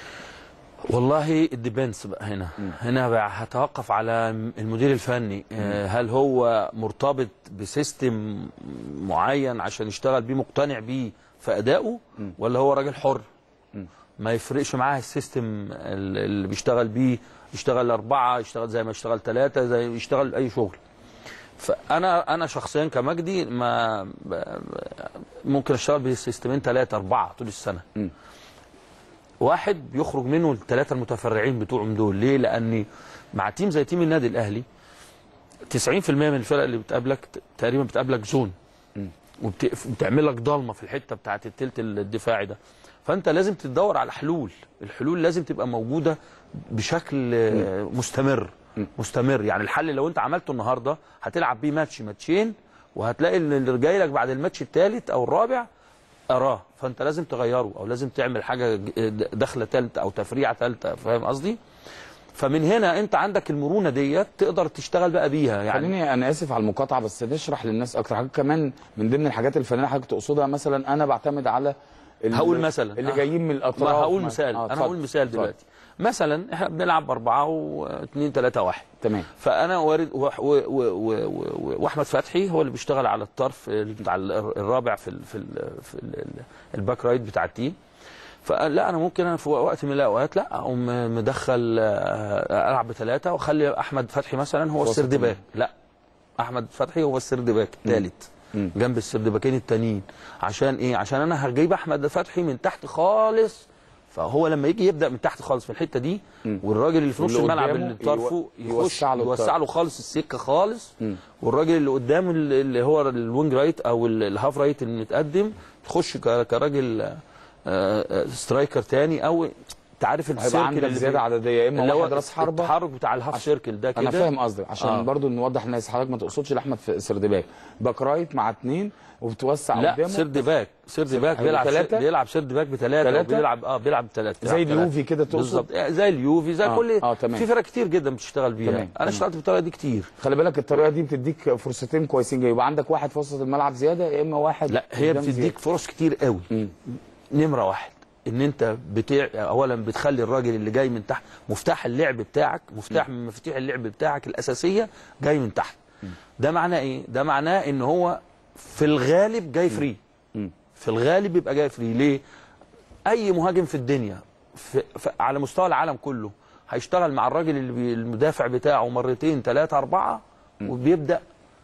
Speaker 5: والله الديبنس بقى هنا هنا بقى هتوقف على المدير الفني آه، هل هو مرتبط بسيستم معين عشان يشتغل بيه مقتنع بيه في ادائه ولا هو راجل حر ما يفرقش معاه السيستم ال- اللي بيشتغل بيه يشتغل أربعة يشتغل زي ما يشتغل ثلاثة زي يشتغل أي شغل فأنا أنا شخصيا كمجدي ما ب- ب- ممكن أشتغل بسيستمين ثلاثة أربعة طول السنة واحد بيخرج منه الثلاثه المتفرعين بتوعهم دول ليه لان مع تيم زي تيم النادي الاهلي 90% من الفرق اللي بتقابلك ت- تقريبا بتقابلك زون وبتعمل لك ضلمه في الحته بتاعت التلت الدفاعي ده فانت لازم تدور على حلول الحلول لازم تبقى موجوده بشكل آه، مستمر مستمر يعني الحل لو انت عملته النهارده هتلعب بيه ماتش ماتشين وهتلاقي ان اللي جاي لك بعد الماتش الثالث او الرابع اراه فانت لازم تغيره او لازم تعمل حاجه ج- دخله ثالثه او تفريعه ثالثه فاهم قصدي فمن هنا انت عندك المرونه ديت تقدر تشتغل بقى بيها يعني
Speaker 1: خليني انا اسف على المقاطعه بس نشرح للناس اكتر حاجه كمان من ضمن الحاجات الفنيه حضرتك تقصدها مثلا انا بعتمد على ال-
Speaker 5: هقول مثلا
Speaker 1: اللي
Speaker 5: آه.
Speaker 1: جايين من الاطراف
Speaker 5: ما هقول
Speaker 1: مثلاً.
Speaker 5: مثال
Speaker 1: آه،
Speaker 5: انا
Speaker 1: اتفضل.
Speaker 5: هقول مثال
Speaker 1: اتفضل.
Speaker 5: دلوقتي مثلا احنا بنلعب اربعه واثنين ثلاثه واحد
Speaker 1: تمام
Speaker 5: فانا وارد و- و- و- و- و- واحمد فتحي هو اللي بيشتغل على الطرف بتاع ال- الرابع في ال في ال في ال الباك رايت بتاع التيم فقال لا انا ممكن انا في وقت من الاوقات لا اقوم مدخل آه، العب بثلاثه واخلي احمد فتحي مثلا هو
Speaker 1: وسط
Speaker 5: السرد
Speaker 1: الملعب.
Speaker 5: باك لا احمد فتحي هو السرد باك الثالث
Speaker 1: مم.
Speaker 5: جنب السرد باكين التانيين عشان ايه عشان انا هجيب احمد فتحي من تحت خالص فهو لما يجي يبدا من تحت خالص في الحته دي والراجل اللي في نص
Speaker 1: واللي
Speaker 5: الملعب
Speaker 1: قدامه
Speaker 5: اللي طرفه
Speaker 1: يو-
Speaker 5: يخش
Speaker 1: يوسع له
Speaker 5: يوسع
Speaker 1: الطرف.
Speaker 5: له خالص السكه خالص والراجل اللي قدامه اللي اللي هو الوينج رايت او ال- الهاف رايت المتقدم تخش ك- كراجل آه، آه، سترايكر تاني او انت عارف
Speaker 1: هيبقى
Speaker 5: السيركل
Speaker 1: عندك
Speaker 5: اللي
Speaker 1: زياده
Speaker 5: بي-
Speaker 1: عدديه يا اما
Speaker 5: اللي هو
Speaker 1: واحد راس حربه
Speaker 5: التحرك بتاع الهاف سيركل ده كده
Speaker 1: انا فاهم قصدك عشان
Speaker 5: آه.
Speaker 1: آه. برضو نوضح للناس حضرتك ما تقصدش لاحمد في سردباك باك رايت مع اثنين وبتوسع
Speaker 5: لا
Speaker 1: قدامه
Speaker 5: سيرد باك سيرد باك
Speaker 1: هيبقى
Speaker 5: بيلعب
Speaker 1: تلاتة؟
Speaker 5: سير- بيلعب سيرد باك بثلاثه
Speaker 1: تلاتة؟
Speaker 5: بيلعب اه بيلعب بثلاثه
Speaker 1: زي اليوفي كده تقصد؟
Speaker 5: بالظبط آه، زي اليوفي زي
Speaker 1: آه،
Speaker 5: كل
Speaker 1: آه، تمام.
Speaker 5: في فرق كتير جدا بتشتغل بيها
Speaker 1: تمام،
Speaker 5: انا
Speaker 1: تمام.
Speaker 5: اشتغلت بالطريقه دي كتير
Speaker 1: خلي بالك الطريقه دي بتديك فرصتين كويسين جدا يبقى عندك واحد في وسط الملعب زياده يا اما واحد
Speaker 5: لا هي
Speaker 1: قدام
Speaker 5: بتديك
Speaker 1: زيادة.
Speaker 5: فرص كتير قوي نمره واحد ان انت بتاع اولا بتخلي الراجل اللي جاي من تحت مفتاح اللعب بتاعك مفتاح من مفاتيح اللعب بتاعك الاساسيه جاي من تحت ده معناه ايه ده معناه ان هو في الغالب جاي فري في الغالب بيبقى جاي فري ليه اي مهاجم في الدنيا في في على مستوى العالم كله هيشتغل مع الراجل اللي بي المدافع بتاعه مرتين ثلاثه اربعه وبيبدا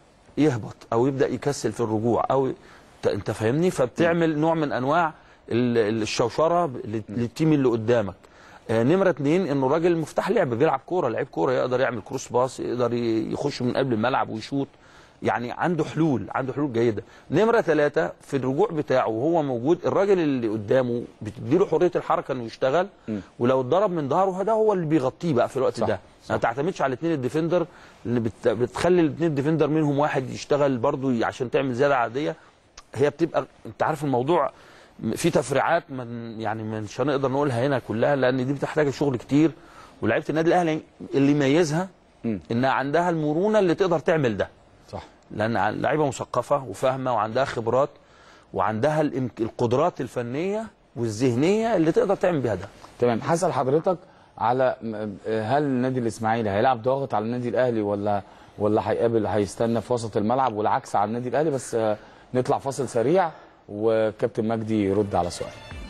Speaker 5: يهبط او يبدا يكسل في الرجوع او انت- انت فاهمني فبتعمل نوع من انواع ال- ال- الشوشره لل- للتيم اللي قدامك آه، نمره اتنين انه راجل مفتاح لعب بيلعب كوره لعيب كوره يقدر يعمل كروس باس يقدر ي- يخش من قبل الملعب ويشوط يعني عنده حلول عنده حلول جيده نمره ثلاثة في الرجوع بتاعه وهو موجود الراجل اللي قدامه بتديله حريه الحركه انه يشتغل ولو اتضرب من ظهره ده هو اللي بيغطيه بقى في الوقت
Speaker 1: صح،
Speaker 5: ده ما تعتمدش على الاثنين الديفندر اللي بت... بتخلي الاثنين الديفندر منهم واحد يشتغل برضو عشان تعمل زياده عاديه هي بتبقى انت عارف الموضوع في تفريعات من يعني مش هنقدر نقولها هنا كلها لان دي بتحتاج شغل كتير ولعيبه النادي الاهلي اللي يميزها انها عندها المرونه اللي تقدر تعمل ده
Speaker 1: صح
Speaker 5: لان ع- لعيبه مثقفه وفاهمه وعندها خبرات وعندها الإمك... القدرات الفنيه والذهنيه اللي تقدر تعمل بيها ده
Speaker 1: تمام هسال حضرتك على م- هل النادي الاسماعيلي هيلعب ضاغط على النادي الاهلي ولا ولا هيقابل هيستنى في وسط الملعب والعكس على النادي الاهلي بس آه، نطلع فاصل سريع وكابتن مجدي يرد على سؤال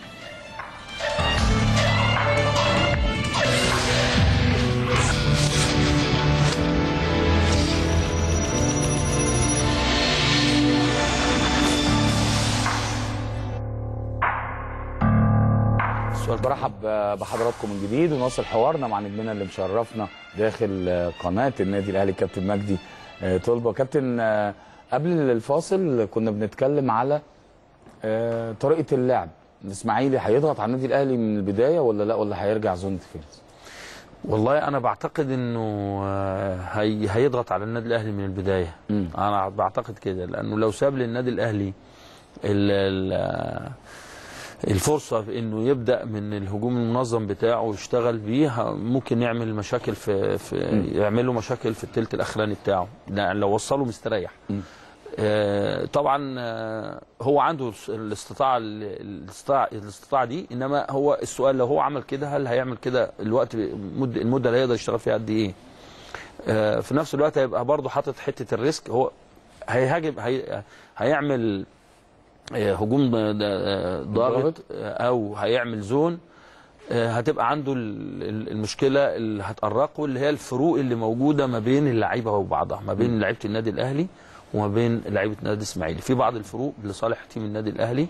Speaker 5: السؤال
Speaker 1: برحب بحضراتكم من جديد ونواصل حوارنا مع نجمنا اللي مشرفنا داخل قناه النادي الاهلي كابتن مجدي آه، طلبه كابتن آه، قبل الفاصل كنا بنتكلم على آه، طريقه اللعب الاسماعيلي هيضغط على النادي الاهلي من البدايه ولا لا ولا هيرجع زون ديفينس
Speaker 5: والله انا بعتقد انه آه، هي هيضغط على النادي الاهلي من البدايه
Speaker 1: مم.
Speaker 5: انا بعتقد كده لانه لو ساب للنادي الاهلي ال ال الفرصه في انه يبدا من الهجوم المنظم بتاعه ويشتغل بيه ه- ممكن يعمل مشاكل في, في يعمل له مشاكل في الثلث الاخراني بتاعه ده لو وصله مستريح آه، طبعا آه، هو عنده الاستطاعه الاستطاعه الاستطاعه دي انما هو السؤال لو هو عمل كده هل هيعمل كده الوقت المده المده اللي هيقدر يشتغل فيها قد ايه؟ آه، في نفس الوقت هيبقى برضه حاطط حته الريسك هو هيهاجم هي هيعمل آه، هجوم ض- ض- ضاغط آه، او هيعمل زون آه، هتبقى عنده ال- ال- المشكله اللي هتقرقه اللي هي الفروق اللي موجوده ما بين اللعيبه وبعضها ما بين لعيبه النادي الاهلي وما بين لعيبه النادي الاسماعيلي في بعض الفروق لصالح تيم النادي الاهلي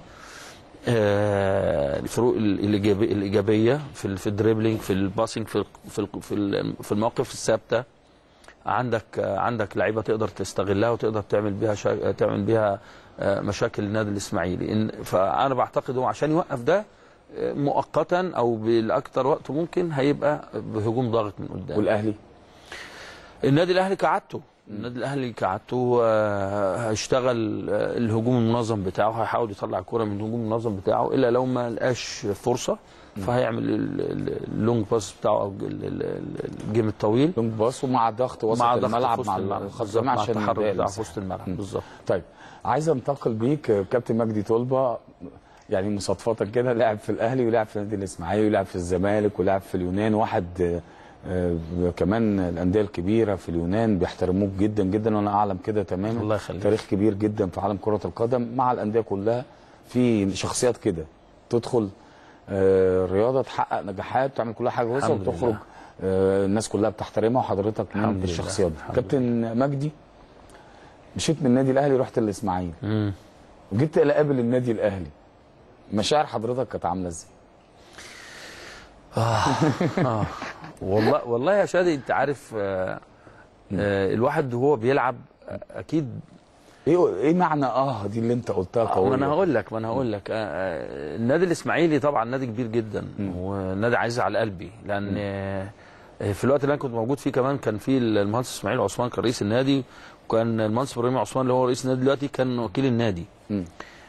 Speaker 5: آه، الفروق ال- الإيجابي- الايجابيه في ال- في الدريبلينج في الباسنج في ال- في ال- في ال- في المواقف الثابته عندك آه، عندك لعيبه تقدر تستغلها وتقدر تعمل بيها شا... تعمل بيها آه، مشاكل النادي الاسماعيلي إن... فانا بعتقد هو عشان يوقف ده آه، مؤقتا او بالاكثر وقت ممكن هيبقى بهجوم ضاغط من قدام
Speaker 1: والاهلي
Speaker 5: النادي الاهلي كعادته النادي الاهلي كعادته آه، هيشتغل آه، الهجوم المنظم بتاعه هيحاول يطلع الكره من الهجوم المنظم بتاعه الا لو ما لقاش فرصه فهيعمل ال- ال- اللونج باس بتاعه او ال- ال- ال- الجيم الطويل
Speaker 1: لونج باص ومع ضغط وسط
Speaker 5: مع ضغط
Speaker 1: الملعب
Speaker 5: في
Speaker 1: مع
Speaker 5: وسط الملعب
Speaker 1: الخط
Speaker 5: بالظبط،
Speaker 1: الجماعي
Speaker 5: مع
Speaker 1: عشان
Speaker 5: التحرك
Speaker 1: يضايق
Speaker 5: بتاعه في
Speaker 1: المساحة.
Speaker 5: وسط الملعب
Speaker 1: مم.
Speaker 5: بالظبط
Speaker 1: طيب عايز انتقل بيك آه، كابتن مجدي طلبه يعني مصادفة كده لعب في الاهلي ولعب في النادي الاسماعيلي ولعب في الزمالك ولعب في اليونان واحد آه، آه، كمان الانديه الكبيره في اليونان بيحترموك جدا جدا وانا اعلم كده تماما
Speaker 5: الله يخليك.
Speaker 1: تاريخ كبير جدا في عالم كره القدم مع الانديه كلها في شخصيات كده تدخل آه، الرياضه تحقق نجاحات تعمل كل حاجه كويسه
Speaker 5: الحمد لله.
Speaker 1: وتخرج آه، الناس كلها بتحترمها وحضرتك من
Speaker 5: الحمد لله.
Speaker 1: الشخصيات دي
Speaker 5: الحمد
Speaker 1: كابتن مجدي مشيت من النادي الاهلي رحت الاسماعيلي
Speaker 5: مم.
Speaker 1: وجيت اقابل النادي الاهلي مشاعر حضرتك كانت عامله ازاي؟
Speaker 5: اه والله والله يا شادي انت عارف آه آه الواحد وهو بيلعب آه، اكيد
Speaker 1: ايه ايه معنى اه دي اللي انت قلتها
Speaker 5: ما
Speaker 1: قويه
Speaker 5: انا هقول لك ما انا هقول لك آه، آه، النادي الاسماعيلي طبعا نادي كبير جدا ونادي عزيز على قلبي لان آه، في الوقت اللي انا كنت موجود فيه كمان كان في المهندس اسماعيل عثمان كان رئيس النادي وكان المهندس ابراهيم عثمان اللي هو رئيس النادي دلوقتي كان وكيل النادي
Speaker 1: مم.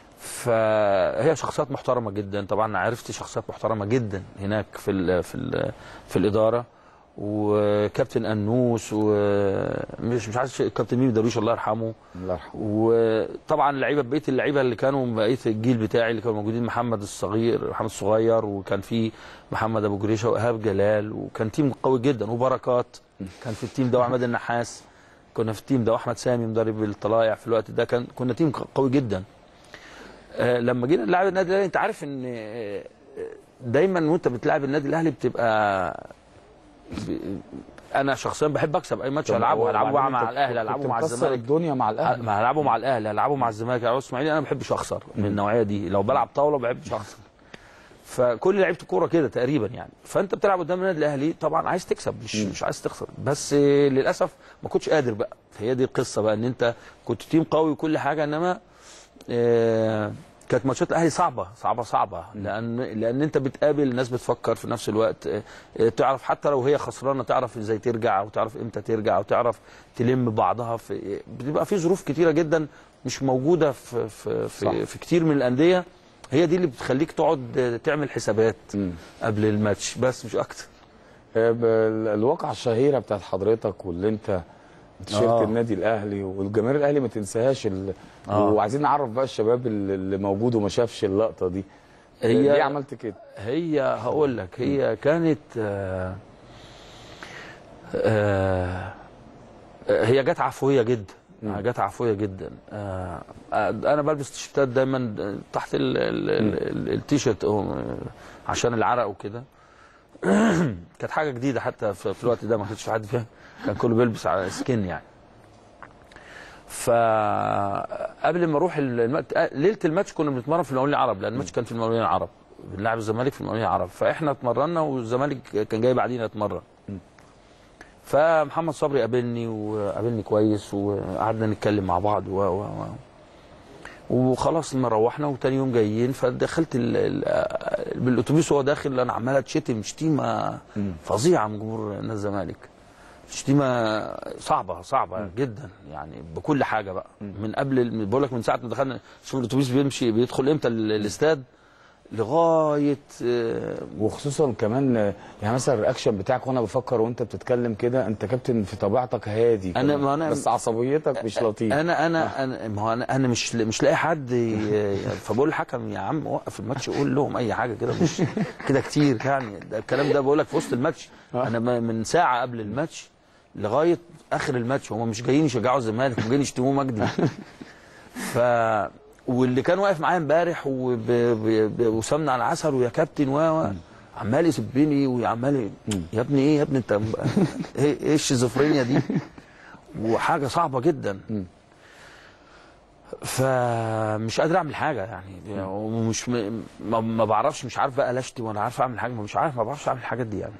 Speaker 5: فهي شخصيات محترمه جدا طبعا عرفت شخصيات محترمه جدا هناك في ال في ال في الاداره وكابتن انوس ومش مش عارف كابتن ميمي درويش الله يرحمه
Speaker 1: الله يرحمه
Speaker 5: وطبعا اللعيبه بقيه اللعيبه اللي كانوا بقيه الجيل بتاعي اللي كانوا موجودين محمد الصغير محمد الصغير وكان في محمد ابو جريشه وايهاب جلال وكان تيم قوي جدا وبركات كان في التيم ده واحمد النحاس كنا في التيم ده واحمد سامي مدرب الطلايع في الوقت ده كان كنا تيم قوي جدا آه، لما جينا نلعب النادي الاهلي انت عارف ان آه، دايما وانت بتلعب النادي الاهلي بتبقى ب- انا شخصيا بحب اكسب اي ماتش العبه العبه
Speaker 1: وبعدين
Speaker 5: مع
Speaker 1: أنت
Speaker 5: الاهلي العبه
Speaker 1: كنت
Speaker 5: مع
Speaker 1: مكسر
Speaker 5: الزمالك
Speaker 1: الدنيا مع الاهلي
Speaker 5: ما هلعبه مع الاهلي هلعبه مع الزمالك هلعبه الاسماعيلي انا ما بحبش اخسر من النوعيه دي لو بلعب طاوله ما بحبش اخسر فكل لعيبه الكوره كده تقريبا يعني فانت بتلعب قدام النادي الاهلي طبعا عايز تكسب مش مش عايز تخسر بس آه، للاسف ما كنتش قادر بقى هي دي القصه بقى ان انت كنت تيم قوي وكل حاجه انما آه، كانت ماتشات الاهلي صعبه صعبه صعبه لان لان انت بتقابل ناس بتفكر في نفس الوقت آه، آه، تعرف حتى لو هي خسرانه تعرف ازاي ترجع وتعرف امتى ترجع وتعرف تلم بعضها في بتبقى في ظروف كتيره جدا مش موجوده في في
Speaker 1: صح.
Speaker 5: في, في كتير من الانديه هي دي اللي بتخليك تقعد آه، تعمل حسابات
Speaker 1: مم.
Speaker 5: قبل الماتش بس مش اكتر
Speaker 1: آه، ب- الواقعه الشهيره بتاعت حضرتك واللي انت تيشيرت
Speaker 5: آه.
Speaker 1: النادي الاهلي والجماهير الاهلي ما تنساهاش ال...
Speaker 5: آه.
Speaker 1: وعايزين نعرف بقى الشباب اللي اللي موجود وما شافش اللقطه دي
Speaker 5: هي-
Speaker 1: ليه عملت كده؟
Speaker 5: هي هقول لك هي كانت آه آه هي جت عفويه جدا جت عفويه جدا آه آه، انا بلبس تيشيرتات دايما تحت ال- ال- ال- التيشيرت آه، عشان العرق وكده كانت حاجه جديده حتى في في الوقت ده ما كانش في حد فيها كان كله بيلبس على سكين يعني فقبل ما اروح المات... ليله الماتش كنا بنتمرن في المقاولين العرب لان الماتش كان في المقاولين العرب بنلعب الزمالك في المقاولين العرب فاحنا اتمرنا والزمالك كان جاي بعدينا يتمرن فمحمد صبري قابلني وقابلني كويس وقعدنا نتكلم مع بعض و... و... و... وخلاص لما روحنا وتاني يوم جايين فدخلت ال... ال... بالاتوبيس وهو داخل انا عمال اتشتم شتيمه فظيعه من جمهور نادي الزمالك شتيمه صعبه صعبه جدا يعني بكل حاجه بقى من قبل بقول لك من ساعه ما دخلنا شوف الاتوبيس بيمشي بيدخل امتى ال- الاستاد لغايه آه،
Speaker 1: وخصوصا كمان آه، يعني مثلا الرياكشن بتاعك وانا بفكر وانت بتتكلم كده انت كابتن في طبيعتك هادي
Speaker 5: أنا-
Speaker 1: كده.
Speaker 5: ما أنا-
Speaker 1: بس عصبيتك مش لطيفه
Speaker 5: انا انا انا ما هو انا انا مش مش لاقي حد ي- فبقول للحكم يا عم وقف الماتش قول لهم اي حاجه كده مش كده كتير يعني ده الكلام ده بقول لك في وسط الماتش انا م- من ساعه قبل الماتش لغايه اخر الماتش هم مش جايين يشجعوا الزمالك هم جايين يشتموه مجدي ف واللي كان واقف معايا امبارح وب- ب- ب- وسمنه على العسل ويا كابتن و و- عمال يسبني وعمال ي- يا ابني ايه يا ابني انت ايه ايه الشيزوفرينيا دي وحاجه صعبه جدا فمش قادر اعمل حاجه يعني ومش م... ما, ما بعرفش مش عارف بقى لاشتي وانا عارف اعمل حاجه ما مش عارف ما بعرفش اعمل الحاجات دي يعني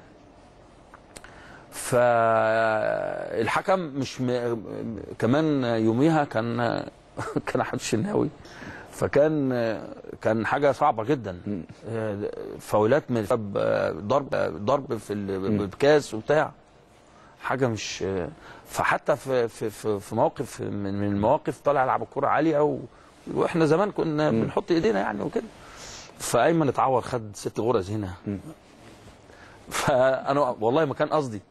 Speaker 5: فالحكم مش م... كمان يوميها كان كان احمد الشناوي فكان كان حاجه صعبه جدا فاولات من ضرب ضرب في ال- بكاس وبتاع حاجه مش فحتى في في في, في موقف من من المواقف طالع العب الكره عاليه و... واحنا زمان كنا بنحط ايدينا يعني وكده فايمن اتعور خد ست غرز هنا فانا والله ما كان قصدي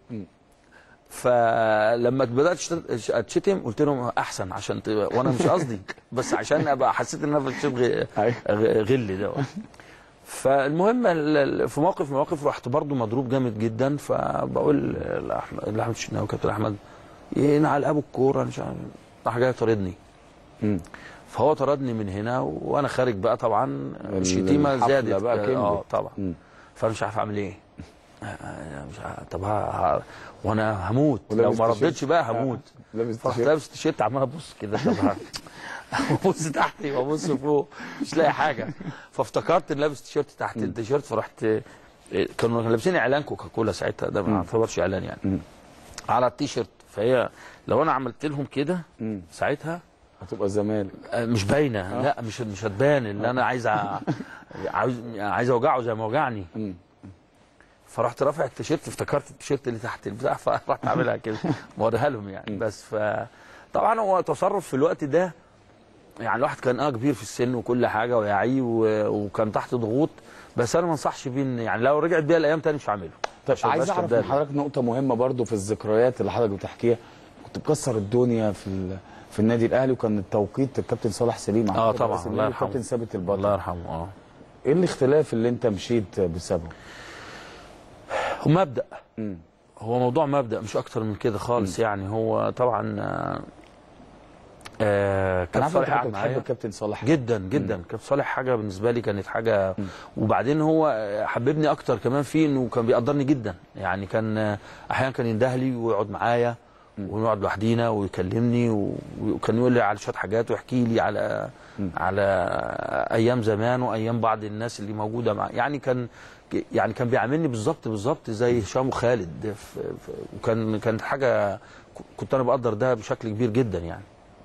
Speaker 5: فلما بدات أشت- اتشتم قلت لهم احسن عشان ت... وانا مش قصدي بس عشان ابقى حسيت ان انا بتشتم غ... غ- غل ده فالمهم ال- ال- في موقف من المواقف رحت برضو مضروب جامد جدا فبقول لاحمد لاحمد الشناوي كابتن احمد ينعل ابو الكوره مش عارف راح جاي طاردني
Speaker 1: مم.
Speaker 5: فهو طردني من هنا وانا خارج بقى طبعا
Speaker 1: ال-
Speaker 5: الشتيمه
Speaker 1: الحفلة
Speaker 5: زادت
Speaker 1: بقى كملت.
Speaker 5: اه طبعا
Speaker 1: مم.
Speaker 5: فانا مش عارف اعمل ايه آه، مش عارف طب ها ها وانا هموت لو
Speaker 1: ولابس
Speaker 5: ما
Speaker 1: تيشيرت.
Speaker 5: ردتش بقى هموت
Speaker 1: لابس
Speaker 5: فرحت
Speaker 1: تيشيرت.
Speaker 5: لابس تيشيرت عمال ابص كده طب ها- ابص تحتي وابص فوق مش لاقي حاجه فافتكرت ان لابس تيشيرت تحت التيشيرت فرحت إيه، كانوا لابسين اعلان كوكاكولا ساعتها ده ما يعتبرش اعلان يعني على التيشيرت فهي لو انا عملت لهم كده
Speaker 1: مم.
Speaker 5: ساعتها
Speaker 1: هتبقى الزمالك
Speaker 5: آه، مش باينه لا مش مش هتبان اللي انا عايز أ- عاوز عايز اوجعه زي ما وجعني
Speaker 1: مم.
Speaker 5: فرحت رافع التيشيرت افتكرت التيشيرت اللي تحت البتاع فرحت عاملها كده موريها لهم يعني بس ف طبعا هو تصرف في الوقت ده يعني الواحد كان اه كبير في السن وكل حاجه ويعي و- وكان تحت ضغوط بس انا ما انصحش بيه إن- يعني لو رجعت بيها الايام تاني مش هعمله
Speaker 1: طيب
Speaker 5: عشان
Speaker 1: عايز
Speaker 5: مبقاش
Speaker 1: اعرف من
Speaker 5: كداب.
Speaker 1: حضرتك نقطه مهمه برضو في الذكريات اللي حضرتك بتحكيها كنت مكسر الدنيا في ال... في النادي الاهلي وكان التوقيت الكابتن صالح سليم
Speaker 5: اه
Speaker 1: أعتقد
Speaker 5: طبعا
Speaker 1: رئيس
Speaker 5: الله
Speaker 1: النادي
Speaker 5: يرحمه
Speaker 1: الكابتن ثابت
Speaker 5: الله
Speaker 1: البطل
Speaker 5: يرحمه اه
Speaker 1: ايه الاختلاف اللي انت مشيت بسببه؟
Speaker 5: هو مبدا
Speaker 1: مم.
Speaker 5: هو موضوع مبدا مش اكتر من كده خالص يعني هو طبعا آه، آه
Speaker 1: انا
Speaker 5: كان
Speaker 1: عارف إن
Speaker 5: صالح
Speaker 1: انت
Speaker 5: قاعد
Speaker 1: كنت بتحب
Speaker 5: معايا
Speaker 1: الكابتن صالح
Speaker 5: جدا جدا كابتن صالح حاجه بالنسبه لي كانت حاجه وبعدين هو حببني اكتر كمان فيه انه كان بيقدرني جدا يعني كان احيانا كان ينده لي ويقعد معايا ونقعد لوحدينا ويكلمني و- وكان يقول لي على شويه حاجات ويحكي لي على على ايام زمان وايام بعض الناس اللي موجوده مع يعني كان يعني كان بيعاملني بالظبط بالظبط زي هشام وخالد في في وكان كانت حاجه كنت انا بقدر ده بشكل كبير جدا يعني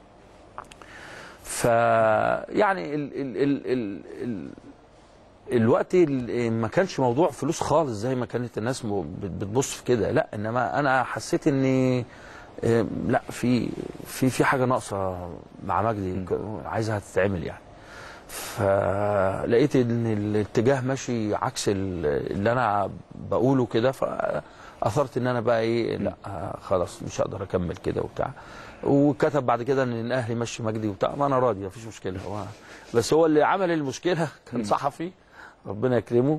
Speaker 5: ف يعني ال ال ال ال ال الوقت ال- ما كانش موضوع فلوس خالص زي ما كانت الناس م- بت- بتبص في كده لا انما انا حسيت اني آه، لا في في في حاجه ناقصه مع مجدي ك- عايزها تتعمل يعني فلقيت ان الاتجاه ماشي عكس ال- اللي انا بقوله كده فاثرت ان انا بقى ايه لا آه، خلاص مش هقدر اكمل كده وبتاع وكتب بعد كده ان الاهلي مشي مجدي وبتاع ما انا راضي مفيش مشكله هو بس هو اللي عمل المشكله كان صحفي ربنا يكرمه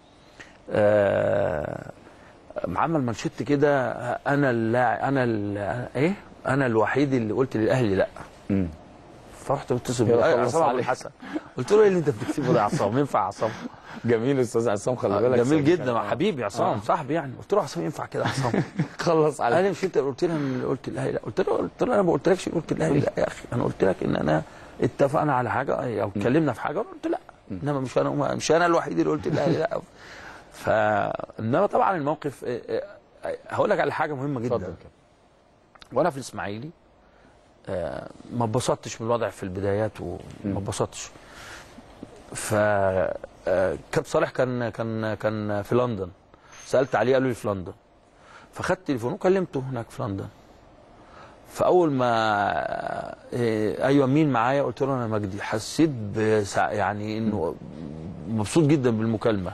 Speaker 5: آه عمل مانشيت كده انا اللاعب انا ال- ايه انا الوحيد اللي قلت للاهلي لا
Speaker 1: مم.
Speaker 5: فرحت متصل
Speaker 1: يلا
Speaker 5: بيه
Speaker 1: خلص
Speaker 5: عصام ابو
Speaker 1: عليك.
Speaker 5: الحسن قلت له ايه اللي انت بتكتبه ده يا عصام ينفع يا عصام
Speaker 1: جميل استاذ عصام خلي بالك
Speaker 5: جميل
Speaker 1: سليم.
Speaker 5: جدا
Speaker 1: آه.
Speaker 5: حبيبي عصام صاحبي يعني قلت له عصام ينفع كده يا عصام
Speaker 1: خلص
Speaker 5: قال
Speaker 1: عليك
Speaker 5: لي مش انت قلت لي انا اللي قلت الاهلي لا قلت له قلت له انا ما قلتلكش قلت الاهلي لا يا اخي انا قلت لك ان انا اتفقنا على حاجه او اتكلمنا في حاجه قلت لا انما مش انا مش انا الوحيد اللي قلت الاهلي لا ف انما طبعا الموقف اه، اه، اه، هقول لك على حاجه مهمه
Speaker 1: اتفضل
Speaker 5: جدا
Speaker 1: كده.
Speaker 5: وانا في الاسماعيلي آه، ما اتبسطتش من الوضع في البدايات وما اتبسطتش ف آه، كابتن صالح كان كان كان في لندن سالت عليه قالوا لي في لندن فخدت تليفونه وكلمته هناك في لندن فاول ما آه، ايوه مين معايا قلت له انا مجدي حسيت بسع يعني انه مبسوط جدا بالمكالمه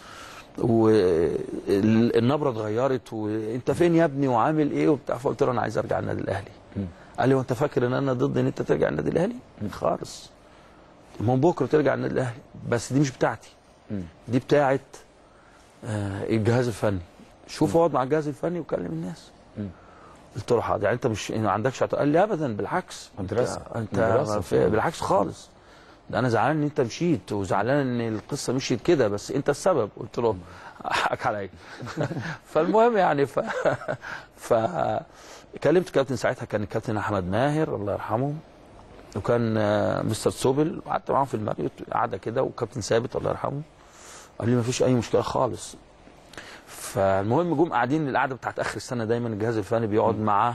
Speaker 5: والنبره اتغيرت وانت فين يا ابني وعامل ايه وبتاع فقلت له انا عايز ارجع النادي الاهلي قال لي وانت فاكر ان انا ضد ان انت ترجع النادي الاهلي خالص من بكره ترجع النادي الاهلي بس دي مش بتاعتي دي بتاعت آه، الجهاز الفني شوف اقعد مع الجهاز الفني وكلم الناس قلت له حاضر يعني انت مش ما عندكش اعتراض؟ قال لي ابدا بالعكس
Speaker 1: مدرسة.
Speaker 5: انت
Speaker 1: مدرسة
Speaker 5: ما في-
Speaker 1: فعلا.
Speaker 5: بالعكس خالص ده انا زعلان ان انت مشيت وزعلان ان القصه مشيت كده بس انت السبب قلت له حقك عليا فالمهم يعني ف ف كلمت كابتن ساعتها كان الكابتن احمد ماهر الله يرحمه وكان آه، مستر سوبل وقعدت معاهم في المريوت قعده كده وكابتن ثابت الله يرحمه قال لي ما فيش اي مشكله خالص فالمهم جم قاعدين القعده بتاعت اخر السنه دايما الجهاز الفني بيقعد مع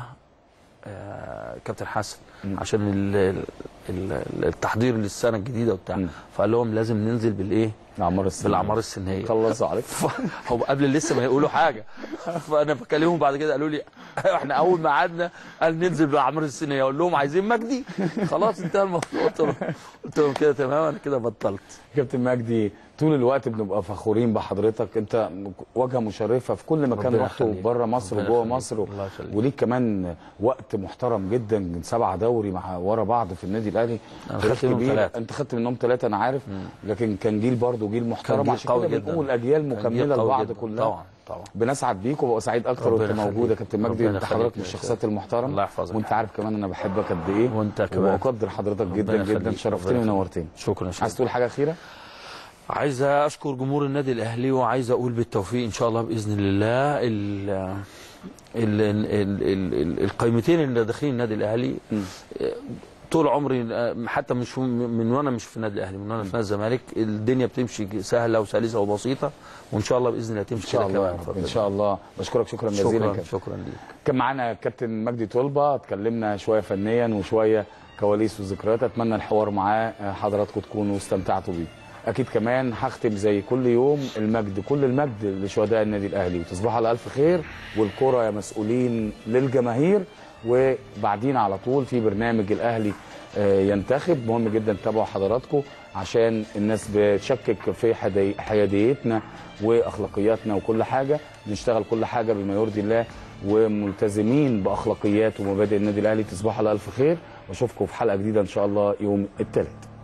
Speaker 5: آه، كابتن حسن عشان ال- ال- ال- التحضير للسنه الجديده وبتاع
Speaker 1: مم.
Speaker 5: فقال لهم لازم ننزل بالايه
Speaker 1: اعمار السنين
Speaker 5: بالاعمار السنيه
Speaker 1: خلصوا عليك
Speaker 5: هو قبل لسه ما يقولوا حاجه فانا بكلمهم بعد كده قالوا لي احنا اول ما قعدنا قال ننزل بالاعمار السنيه اقول لهم عايزين مجدي خلاص انتهى الموضوع قلت لهم قلت لهم كده تمام انا كده بطلت
Speaker 1: كابتن مجدي طول الوقت بنبقى فخورين بحضرتك انت واجهه مشرفه في كل مكان
Speaker 5: ربنا
Speaker 1: رحته
Speaker 5: يخليك.
Speaker 1: بره مصر
Speaker 5: ربنا
Speaker 1: وجوه
Speaker 5: يخليك.
Speaker 1: مصر
Speaker 5: الله يخليك.
Speaker 1: وليك كمان وقت محترم جدا سبعه دوري مع ورا بعض في النادي الاهلي
Speaker 5: أنا
Speaker 1: تاريخ
Speaker 5: خدت منهم
Speaker 1: كبير.
Speaker 5: ثلاثة.
Speaker 1: انت خدت منهم ثلاثه انا عارف لكن كان جيل برضه جيل محترم
Speaker 5: جيل
Speaker 1: عشان
Speaker 5: قوي
Speaker 1: كده
Speaker 5: جدا.
Speaker 1: بنقول اجيال
Speaker 5: كان جيل
Speaker 1: مكمله
Speaker 5: قوي
Speaker 1: لبعض
Speaker 5: جدا.
Speaker 1: كلها
Speaker 5: طبعا طبعا
Speaker 1: بنسعد بيك وببقى سعيد اكتر
Speaker 5: ربنا
Speaker 1: وانت موجود يا
Speaker 5: يخليك.
Speaker 1: كابتن مجدي
Speaker 5: ربنا
Speaker 1: انت حضرتك
Speaker 5: يخليك
Speaker 1: من
Speaker 5: يا
Speaker 1: الشخصيات
Speaker 5: شيخ.
Speaker 1: المحترمه
Speaker 5: الله يحفظك
Speaker 1: وانت
Speaker 5: يا
Speaker 1: عارف كمان انا بحبك قد ايه
Speaker 5: وانت كمان.
Speaker 1: وبقدر حضرتك جدا
Speaker 5: ربنا
Speaker 1: جدا
Speaker 5: يخليك.
Speaker 1: شرفتني
Speaker 5: ربنا
Speaker 1: ونورتني
Speaker 5: شكرا يا شيخ.
Speaker 1: عايز تقول حاجه اخيره
Speaker 5: عايز اشكر جمهور النادي الاهلي وعايز اقول بالتوفيق ان شاء الله باذن الله ال ال ال ال ال القيمتين اللي داخلين النادي الاهلي طول عمري آه، حتى مش من وانا مش في النادي الاهلي من وانا في نادي الزمالك الدنيا بتمشي سهله وسلسه وبسيطه وان شاء الله باذن الله
Speaker 1: ان
Speaker 5: تمشي
Speaker 1: شاء
Speaker 5: كده
Speaker 1: الله يا
Speaker 5: كمان
Speaker 1: رب ان
Speaker 5: اتفضل.
Speaker 1: شاء الله بشكرك شكرا جزيلا
Speaker 5: شكرا
Speaker 1: كابتن.
Speaker 5: شكرا ليك
Speaker 1: كان معانا كابتن مجدي طلبه اتكلمنا شويه فنيا وشويه كواليس وذكريات اتمنى الحوار معاه آه، حضراتكم تكونوا استمتعتوا بيه اكيد كمان هختم زي كل يوم المجد كل المجد لشهداء النادي الاهلي وتصبحوا على الف خير والكره يا مسؤولين للجماهير وبعدين على طول في برنامج الاهلي آه، ينتخب مهم جدا تتابعوا حضراتكم عشان الناس بتشكك في حدي- حياديتنا واخلاقياتنا وكل حاجه نشتغل كل حاجه بما يرضي الله وملتزمين باخلاقيات ومبادئ النادي الاهلي تصبحوا على الف خير واشوفكم في حلقه جديده ان شاء الله يوم الثلاث